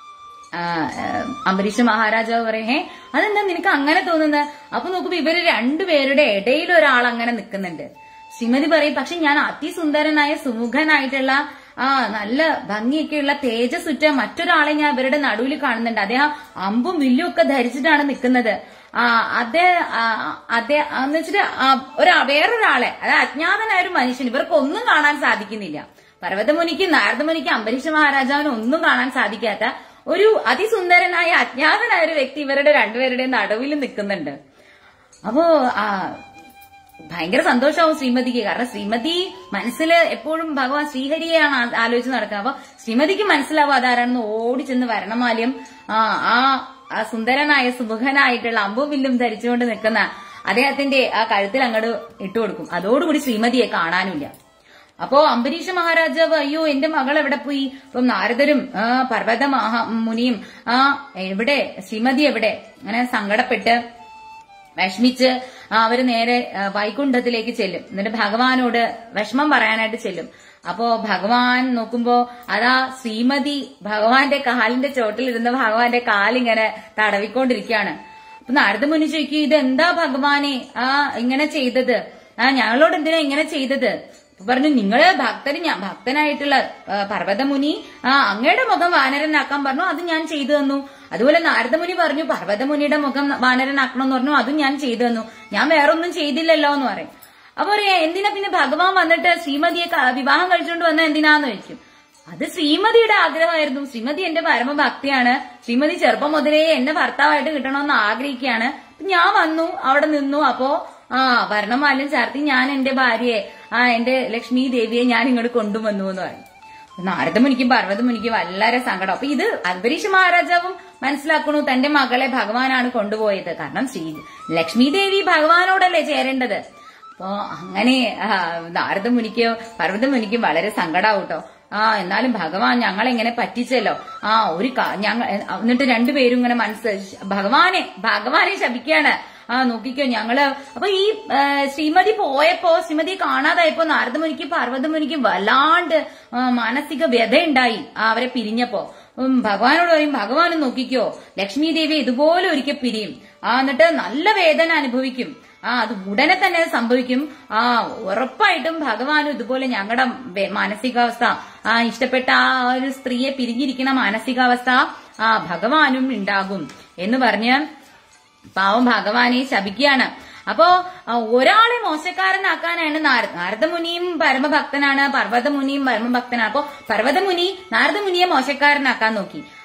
Speaker 1: ആ, ആ, അംബരീഷ് മഹാരാജാവ് പറയും ഹേ അതെന്താ നിനക്ക് അങ്ങനെ തോന്നുന്നത് അപ്പൊ നോക്കുമ്പോ ഇവര് രണ്ടുപേരുടെ ഇടയിൽ ഒരാൾ അങ്ങനെ നിൽക്കുന്നുണ്ട് ശ്രീമതി പറയും പക്ഷെ ഞാൻ അതിസുന്ദരനായ സുമുഖനായിട്ടുള്ള ആ നല്ല ഭംഗിയൊക്കെയുള്ള തേജസ്സുറ്റ മറ്റൊരാളെ ഞാൻ ഇവരുടെ നടുവിൽ കാണുന്നുണ്ട് അദ്ദേഹം അമ്പും വില്ലും ഒക്കെ ധരിച്ചിട്ടാണ് നിൽക്കുന്നത് ആ അതേ ആ, അതേ എന്ന് വെച്ചിട്ട് ആ, ഒരു വേറൊരാളെ അതായത് അജ്ഞാതനായ ഒരു മനുഷ്യൻ ഇവർക്ക് ഒന്നും കാണാൻ സാധിക്കുന്നില്ല പർവ്വതമുനിക്ക് നാരദമുനിക്ക് അംബരീഷ മഹാരാജാവിന് ഒന്നും കാണാൻ സാധിക്കാത്ത ഒരു അതിസുന്ദരനായ അജ്ഞാതനായ ഒരു വ്യക്തി ഇവരുടെ രണ്ടുപേരുടെയും നടുവിൽ നിൽക്കുന്നുണ്ട് അപ്പോ ആ ഭയങ്കര സന്തോഷമാവും ശ്രീമതിക്ക് കാരണം ശ്രീമതി മനസ്സിൽ എപ്പോഴും ഭഗവാൻ ശ്രീഹരിയെയാണ് ആ- ആലോചിച്ച് നടക്കുന്നത് അപ്പൊ ശ്രീമതിക്ക് മനസ്സിലാവും അതാരാണെന്ന് ഓടി ചെന്ന് വരണമാല്യം ആ ആ ആ സുന്ദരനായ സുമുഖനായിട്ടുള്ള അമ്പും വില്ലും ധരിച്ചുകൊണ്ട് നിൽക്കുന്ന അദ്ദേഹത്തിന്റെ ആ കഴുത്തിൽ അങ്ങോട്ട് ഇട്ടുകൊടുക്കും അതോടുകൂടി ശ്രീമതിയെ കാണാനില്ല അപ്പോ അംബരീഷ മഹാരാജാവ് അയ്യോ എന്റെ മകൾ എവിടെ പോയി ഇപ്പം നാരദരും ആ പർവ്വത മഹാ മുനിയും ആ എവിടെ ശ്രീമതി എവിടെ അങ്ങനെ സങ്കടപ്പെട്ട് വിഷമിച്ച് ആ, അവര് നേരെ ആ, വൈകുണ്ഠത്തിലേക്ക് ചെല്ലും എന്നിട്ട് ഭഗവാനോട് വിഷമം പറയാനായിട്ട് ചെല്ലും അപ്പോ ഭഗവാൻ നോക്കുമ്പോ അതാ ശ്രീമതി ഭഗവാന്റെ കാലിന്റെ ചോട്ടിലിരുന്ന് ഭഗവാന്റെ കാലിങ്ങനെ തടവിക്കൊണ്ടിരിക്കുകയാണ് അപ്പൊ നാരദ മുനി ചോദിക്കും ഇതെന്താ ഭഗവാനെ ആ ഇങ്ങനെ ചെയ്തത് ആ ഞങ്ങളോട് എന്തിനാ ഇങ്ങനെ ചെയ്തത് അപ്പൊ പറഞ്ഞു നിങ്ങള് ഭക്തന് ഞാൻ ഭക്തനായിട്ടുള്ള ആ, പർവ്വതമുനി ആ അങ്ങയുടെ മുഖം വാനരനാക്കാൻ പറഞ്ഞു അത് ഞാൻ ചെയ്തു തന്നു അതുപോലെ നാരദമുനി പറഞ്ഞു പർവ്വതമുനിയുടെ മുഖം വാനരനാക്കണമെന്ന് പറഞ്ഞു അതും ഞാൻ ചെയ്തു തന്നു ഞാൻ വേറൊന്നും ചെയ്തില്ലല്ലോ എന്ന് പറയും അപ്പൊ പറയാ എന്തിനാ പിന്നെ ഭഗവാൻ വന്നിട്ട് ശ്രീമതിയെ ക- വിവാഹം കഴിച്ചുകൊണ്ട് വന്ന എന്തിനാന്ന് ചോദിക്കും അത് ശ്രീമതിയുടെ ആഗ്രഹമായിരുന്നു ശ്രീമതി എന്റെ പരമഭക്തിയാണ് ശ്രീമതി ചെറുപ്പം മുതലേ എന്നെ ഭർത്താവായിട്ട് കിട്ടണമെന്ന് ആഗ്രഹിക്കുകയാണ് അപ്പൊ ഞാൻ വന്നു അവിടെ നിന്നു അപ്പോ ആ വർണ്ണമാലും ചാർത്തി ഞാൻ എന്റെ ഭാര്യയെ ആ എന്റെ ലക്ഷ്മി ദേവിയെ ഞാൻ ഇങ്ങോട്ട് കൊണ്ടുവന്നു എന്ന് പറയും നാരദമുനിക്കും പർവ്വതമുനിക്കും വളരെ സങ്കടം അപ്പൊ ഇത് അംബരീഷ് മഹാരാജാവും മനസ്സിലാക്കണു തന്റെ മകളെ ഭഗവാനാണ് കൊണ്ടുപോയത് കാരണം ശ്രീ ലക്ഷ്മി ദേവി ഭഗവാനോടല്ലേ ചേരേണ്ടത് അപ്പോ അങ്ങനെ ആ, നാരദമുനിക്കോ പർവ്വതമുനിക്കും വളരെ സങ്കടാവും കേട്ടോ ആ എന്നാലും ഭഗവാൻ ഞങ്ങളെങ്ങനെ പറ്റിച്ചല്ലോ ആ ഒരു ക- ഞങ്ങൾ എന്നിട്ട് രണ്ടുപേരും ഇങ്ങനെ മനസ്സ് ഭഗവാനെ ഭഗവാനെ ശപിക്കാണ് ആ നോക്കിക്കോ ഞങ്ങള് അപ്പൊ ഈ ആ, ശ്രീമതി പോയപ്പോ ശ്രീമതി കാണാതായപ്പോ നാരദമുനിക്കും പാർവതമുനിക്കും വല്ലാണ്ട് ആ, മാനസിക വ്യഥയുണ്ടായി ആ, അവരെ പിരിഞ്ഞപ്പോ ഉം, ഭഗവാനോട് പറയും ഭഗവാനും നോക്കിക്കോ ലക്ഷ്മി ദേവി ഇതുപോലെ ഒരിക്കൽ പിരിയും ആ എന്നിട്ട് നല്ല വേദന അനുഭവിക്കും ആ അത് ഉടനെ തന്നെ അത് സംഭവിക്കും ആ ഉറപ്പായിട്ടും ഭഗവാനും ഇതുപോലെ ഞങ്ങളുടെ വെ- മാനസികാവസ്ഥ ആ ഇഷ്ടപ്പെട്ട ആ ഒരു സ്ത്രീയെ പിരിഞ്ഞിരിക്കുന്ന മാനസികാവസ്ഥ ആ ഭഗവാനും ഉണ്ടാകും എന്ന് പറഞ്ഞ് പാവം ഭഗവാനെ ശപിക്കുകയാണ് അപ്പോ ആ, ഒരാളെ മോശക്കാരനാക്കാനാണ് നാര- നാരദമുനിയും പരമഭക്തനാണ് പർവ്വതമുനിയും പരമഭക്തനാണ് അപ്പോ പർവ്വതമുനി നാരദമുനിയെ മോശക്കാരനാക്കാൻ നോക്കി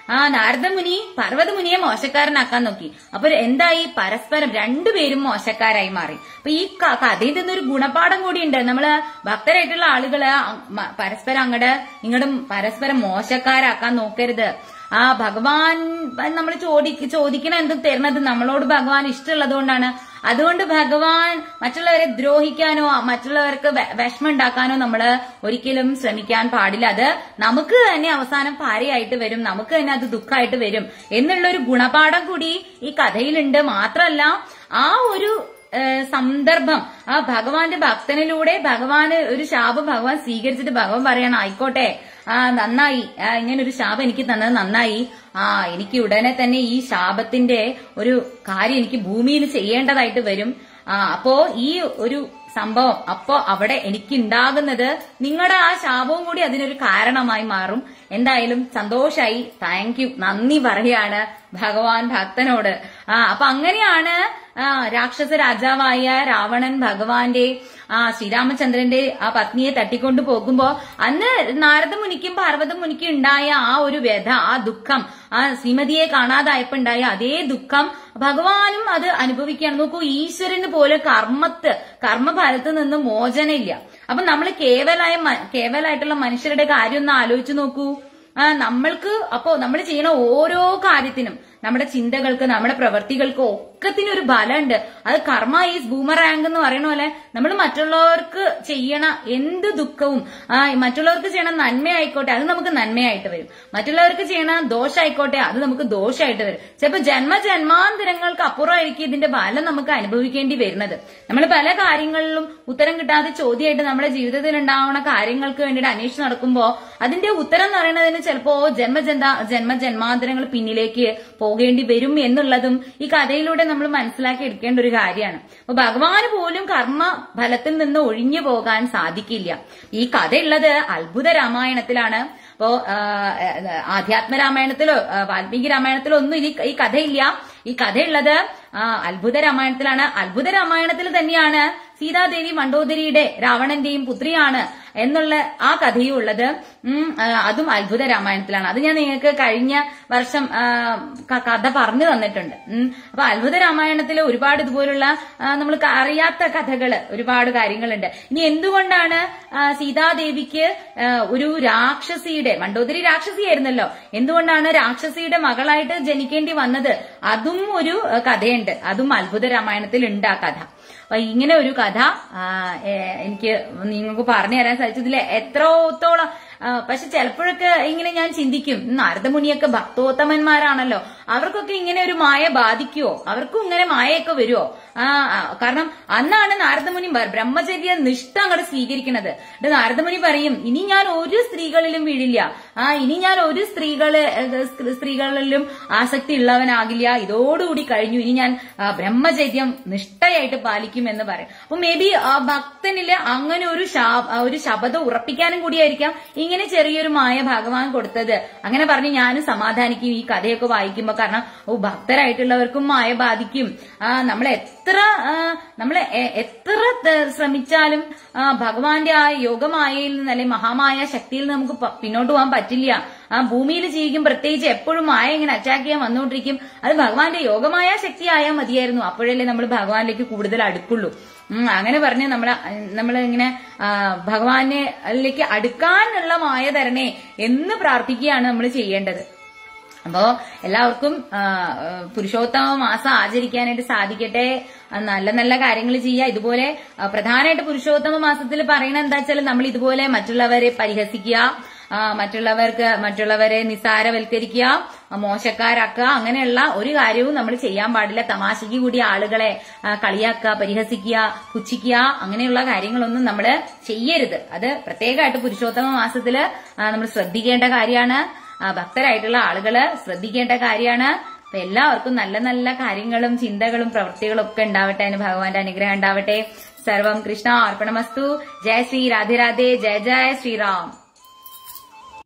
Speaker 1: ആ നാരദമുനി പർവ്വതമുനിയെ മോശക്കാരനാക്കാൻ നോക്കി അപ്പൊ എന്തായി പരസ്പരം രണ്ടുപേരും മോശക്കാരായി മാറി അപ്പൊ ഈ ക- കഥയിൽ നിന്നൊരു ഗുണപാഠം കൂടിയുണ്ട് നമ്മള് ഭക്തരായിട്ടുള്ള ആളുകള് അ- മ- പരസ്പരം അങ്ങട് ഇങ്ങടും പരസ്പരം മോശക്കാരാക്കാൻ നോക്കരുത് ആ ഭഗവാൻ നമ്മൾ ചോദി ചോദിക്കണ എന്തും തരുന്നത് നമ്മളോട് ഭഗവാൻ ഇഷ്ടമുള്ളത് കൊണ്ടാണ് അതുകൊണ്ട് ഭഗവാൻ മറ്റുള്ളവരെ ദ്രോഹിക്കാനോ മറ്റുള്ളവർക്ക് വെ- വിഷമം ഉണ്ടാക്കാനോ നമ്മൾ ഒരിക്കലും ശ്രമിക്കാൻ പാടില്ല അത് നമുക്ക് തന്നെ അവസാനം പാരയായിട്ട് വരും നമുക്ക് തന്നെ അത് ദുഃഖമായിട്ട് വരും എന്നുള്ള ഒരു ഗുണപാഠം കൂടി ഈ കഥയിലുണ്ട് മാത്രല്ല ആ ഒരു ഏഹ് സന്ദർഭം ആ ഭഗവാന്റെ ഭക്തനിലൂടെ ഭഗവാന് ഒരു ശാപം ഭഗവാൻ സ്വീകരിച്ചിട്ട് ഭഗവാൻ പറയണം ആയിക്കോട്ടെ ആ നന്നായി ആ, ഇങ്ങനെ ഒരു ശാപം എനിക്ക് തന്നത് നന്നായി ആ എനിക്ക് ഉടനെ തന്നെ ഈ ശാപത്തിന്റെ ഒരു കാര്യം എനിക്ക് ഭൂമിയിൽ ചെയ്യേണ്ടതായിട്ട് വരും ആ അപ്പോ ഈ ഒരു സംഭവം അപ്പോ അവിടെ എനിക്ക് ഉണ്ടാകുന്നത് നിങ്ങളുടെ ആ ശാപവും കൂടി അതിനൊരു കാരണമായി മാറും എന്തായാലും സന്തോഷായി താങ്ക് യു നന്ദി പറയാണ് ഭഗവാൻ ഭക്തനോട് ആ അപ്പൊ അങ്ങനെയാണ് ആ, രാക്ഷസ രാജാവായ രാവണൻ ഭഗവാന്റെ ആ ശ്രീരാമചന്ദ്രന്റെ ആ പത്നിയെ തട്ടിക്കൊണ്ടു പോകുമ്പോ അന്ന് നാരദ മുനിക്കും പാർവത മുനിക്കും ഉണ്ടായ ആ ഒരു വ്യഥ ആ ദുഃഖം ആ ശ്രീമതിയെ കാണാതായപ്പോ ഉണ്ടായ അതേ ദുഃഖം ഭഗവാനും അത് അനുഭവിക്കുകയാണ് നോക്കൂ ഈശ്വരന് പോലെ കർമ്മത്ത് കർമ്മഫലത്ത് നിന്ന് മോചനമില്ല അപ്പൊ നമ്മൾ കേവലായ മ- കേവലായിട്ടുള്ള മനുഷ്യരുടെ കാര്യം ഒന്ന് ആലോചിച്ച് നോക്കൂ ആ നമ്മൾക്ക് അപ്പോ നമ്മൾ ചെയ്യുന്ന ഓരോ കാര്യത്തിനും നമ്മുടെ ചിന്തകൾക്ക് നമ്മുടെ പ്രവൃത്തികൾക്ക് ഒക്കത്തിനും ഒരു ബലമുണ്ട് അത് കർമ്മ ഈസ് ബൂമറാങ്ക് എന്ന് പറയുന്ന പോലെ നമ്മൾ മറ്റുള്ളവർക്ക് ചെയ്യണ എന്ത് ദുഃഖവും ആ മറ്റുള്ളവർക്ക് ചെയ്യണ നന്മയായിക്കോട്ടെ അത് നമുക്ക് നന്മയായിട്ട് വരും മറ്റുള്ളവർക്ക് ചെയ്യണ ദോഷമായിക്കോട്ടെ അത് നമുക്ക് ദോഷമായിട്ട് വരും ചിലപ്പോൾ ജന്മജന്മാന്തരങ്ങൾക്ക് അപ്പുറമായിരിക്കും ഇതിന്റെ ബലം നമുക്ക് അനുഭവിക്കേണ്ടി വരുന്നത് നമ്മൾ പല കാര്യങ്ങളിലും ഉത്തരം കിട്ടാതെ ചോദ്യമായിട്ട് നമ്മുടെ ജീവിതത്തിൽ ഉണ്ടാവുന്ന കാര്യങ്ങൾക്ക് വേണ്ടിയിട്ട് അന്വേഷിച്ച് നടക്കുമ്പോൾ അതിന്റെ ഉത്തരം എന്ന് പറയുന്നതിന് ചിലപ്പോ ജന്മജന്ത ജന്മജന്മാന്തരങ്ങൾ പിന്നിലേക്ക് പോകേണ്ടി വരും എന്നുള്ളതും ഈ കഥയിലൂടെ നമ്മൾ മനസ്സിലാക്കി എടുക്കേണ്ട ഒരു കാര്യമാണ് അപ്പൊ ഭഗവാന് പോലും കർമ്മ ഫലത്തിൽ നിന്ന് ഒഴിഞ്ഞു പോകാൻ സാധിക്കില്ല ഈ കഥയുള്ളത് അത്ഭുത രാമായണത്തിലാണ് അപ്പോ ആ, ആധ്യാത്മ രാമായണത്തിലോ ആ, വാൽമീകി രാമായണത്തിലോ ഒന്നും ഇനി ഈ കഥയില്ല ഈ കഥയുള്ളത് ആ, അത്ഭുത രാമായണത്തിലാണ് അത്ഭുത രാമായണത്തിൽ തന്നെയാണ് സീതാദേവി മണ്ഡോദരിയുടെ രാവണന്റെയും പുത്രിയാണ് എന്നുള്ള ആ കഥയും ഉള്ളത് ഉം, ആ, അതും അത്ഭുത രാമായണത്തിലാണ് അത് ഞാൻ നിങ്ങൾക്ക് കഴിഞ്ഞ വർഷം ആ, ക- കഥ പറഞ്ഞു തന്നിട്ടുണ്ട് ഉം. അപ്പൊ അത്ഭുത രാമായണത്തിൽ ഒരുപാട് ഇതുപോലുള്ള നമ്മൾ അറിയാത്ത കഥകള് ഒരുപാട് കാര്യങ്ങളുണ്ട് ഇനി എന്തുകൊണ്ടാണ് ആ, സീതാദേവിക്ക് ആ, ഒരു രാക്ഷസിയുടെ മണ്ഡോദരി രാക്ഷസിയായിരുന്നല്ലോ എന്തുകൊണ്ടാണ് രാക്ഷസിയുടെ മകളായിട്ട് ജനിക്കേണ്ടി വന്നത് അതും ഒരു ആ, കഥയുണ്ട് അതും അത്ഭുത രാമായണത്തിൽ ഉണ്ട് ആ കഥ അപ്പൊ ഇങ്ങനെ ഒരു കഥ ആ, ഏ, എനിക്ക് നിങ്ങൾക്ക് പറഞ്ഞു തരാൻ സാധിച്ചതിൽ എത്രത്തോളം ആ, പക്ഷെ ചിലപ്പോഴൊക്കെ ഇങ്ങനെ ഞാൻ ചിന്തിക്കും നാരദമുനിയൊക്കെ ഭക്തോത്തമന്മാരാണല്ലോ അവർക്കൊക്കെ ഇങ്ങനെ ഒരു മായ ബാധിക്കുവോ അവർക്കും ഇങ്ങനെ മായയൊക്കെ വരുമോ ആ ആ, കാരണം അന്നാണ് നാരദമുനി ബ- ബ്രഹ്മചര്യ നിഷ്ഠ അങ്ങോട്ട് സ്വീകരിക്കുന്നത് എന്നിട്ട് നാരദമുനി പറയും ഇനി ഞാൻ ഒരു സ്ത്രീകളിലും വീഴില്ല ആ ഇനി ഞാൻ ഒരു സ്ത്രീകളെ ഏഹ്, സ്ത്രീ- സ്ത്രീകളിലും ആസക്തി ഉള്ളവനാകില്ല ഇതോടുകൂടി കഴിഞ്ഞു ഇനി ഞാൻ ആ, ബ്രഹ്മചര്യം നിഷ്ഠയായിട്ട് പാലിക്കും എന്ന് പറയും അപ്പൊ മേ ബി ആ ഭക്തനില് അങ്ങനെ ഒരു ശാ- ആ, ഒരു ശബദം ഉറപ്പിക്കാനും കൂടിയായിരിക്കാം ഇങ്ങനെ ചെറിയൊരു മായ ഭഗവാൻ കൊടുത്തത് അങ്ങനെ പറഞ്ഞ് ഞാനും സമാധാനിക്കും ഈ കഥയൊക്കെ വായിക്കുമ്പോ കാരണം ഓ ഭക്തരായിട്ടുള്ളവർക്കും മായ ബാധിക്കും ആ നമ്മൾ എത്ര ആ, നമ്മൾ എ- എത്ര ത- ശ്രമിച്ചാലും ആ, ഭഗവാന്റെ ആ യോഗമായയിൽ നിന്ന് അല്ലെങ്കിൽ മഹാമായ ശക്തിയിൽ നിന്ന് നമുക്ക് പ- പിന്നോട്ട് പോകാൻ പറ്റില്ല ആ ഭൂമിയിൽ ജീവിക്കും പ്രത്യേകിച്ച് എപ്പോഴും മായ ഇങ്ങനെ അറ്റാക്ക് ചെയ്യാൻ വന്നുകൊണ്ടിരിക്കും അത് ഭഗവാന്റെ യോഗമായ ശക്തി ആയാൽ മതിയായിരുന്നു അപ്പോഴല്ലേ നമ്മൾ ഭഗവാനിലേക്ക് കൂടുതൽ അടുക്കുള്ളൂ ഉം, അങ്ങനെ പറഞ്ഞ് നമ്മൾ നമ്മൾ ഇങ്ങനെ ആ, ഭഗവാനിലേക്ക് അടുക്കാനുള്ള മായ തരണേ എന്ന് പ്രാർത്ഥിക്കുകയാണ് നമ്മൾ ചെയ്യേണ്ടത് അപ്പോ എല്ലാവർക്കും ആ, ആ, പുരുഷോത്തമ മാസം ആചരിക്കാനായിട്ട് സാധിക്കട്ടെ ആ, നല്ല നല്ല കാര്യങ്ങൾ ചെയ്യുക ഇതുപോലെ ആ, പ്രധാനമായിട്ട് പുരുഷോത്തമ മാസത്തിൽ പറയുന്നത് എന്താ വെച്ചാൽ നമ്മൾ ഇതുപോലെ മറ്റുള്ളവരെ പരിഹസിക്കുക ആ, മറ്റുള്ളവർക്ക് മറ്റുള്ളവരെ നിസാരവൽക്കരിക്കുക ആ, മോശക്കാരാക്കുക അങ്ങനെയുള്ള ഒരു കാര്യവും നമ്മൾ ചെയ്യാൻ പാടില്ല തമാശയ്ക്ക് കൂടി ആളുകളെ ആ, കളിയാക്കുക പരിഹസിക്കുക പുച്ഛിക്കുക അങ്ങനെയുള്ള കാര്യങ്ങളൊന്നും നമ്മൾ ചെയ്യരുത് അത് പ്രത്യേകമായിട്ട് പുരുഷോത്തമ മാസത്തില് നമ്മൾ ശ്രദ്ധിക്കേണ്ട കാര്യമാണ് ആ, ഭക്തരായിട്ടുള്ള ആളുകള് ശ്രദ്ധിക്കേണ്ട കാര്യമാണ് അപ്പൊ എല്ലാവർക്കും നല്ല നല്ല കാര്യങ്ങളും ചിന്തകളും പ്രവൃത്തികളും ഒക്കെ ഉണ്ടാവട്ടെ അതിന് ഭഗവാന്റെ അനുഗ്രഹം ഉണ്ടാവട്ടെ സർവം കൃഷ്ണ അർപ്പണമസ്തു ജയ ശ്രീ രാധേ രാധേ ജയ ജയ ശ്രീറാം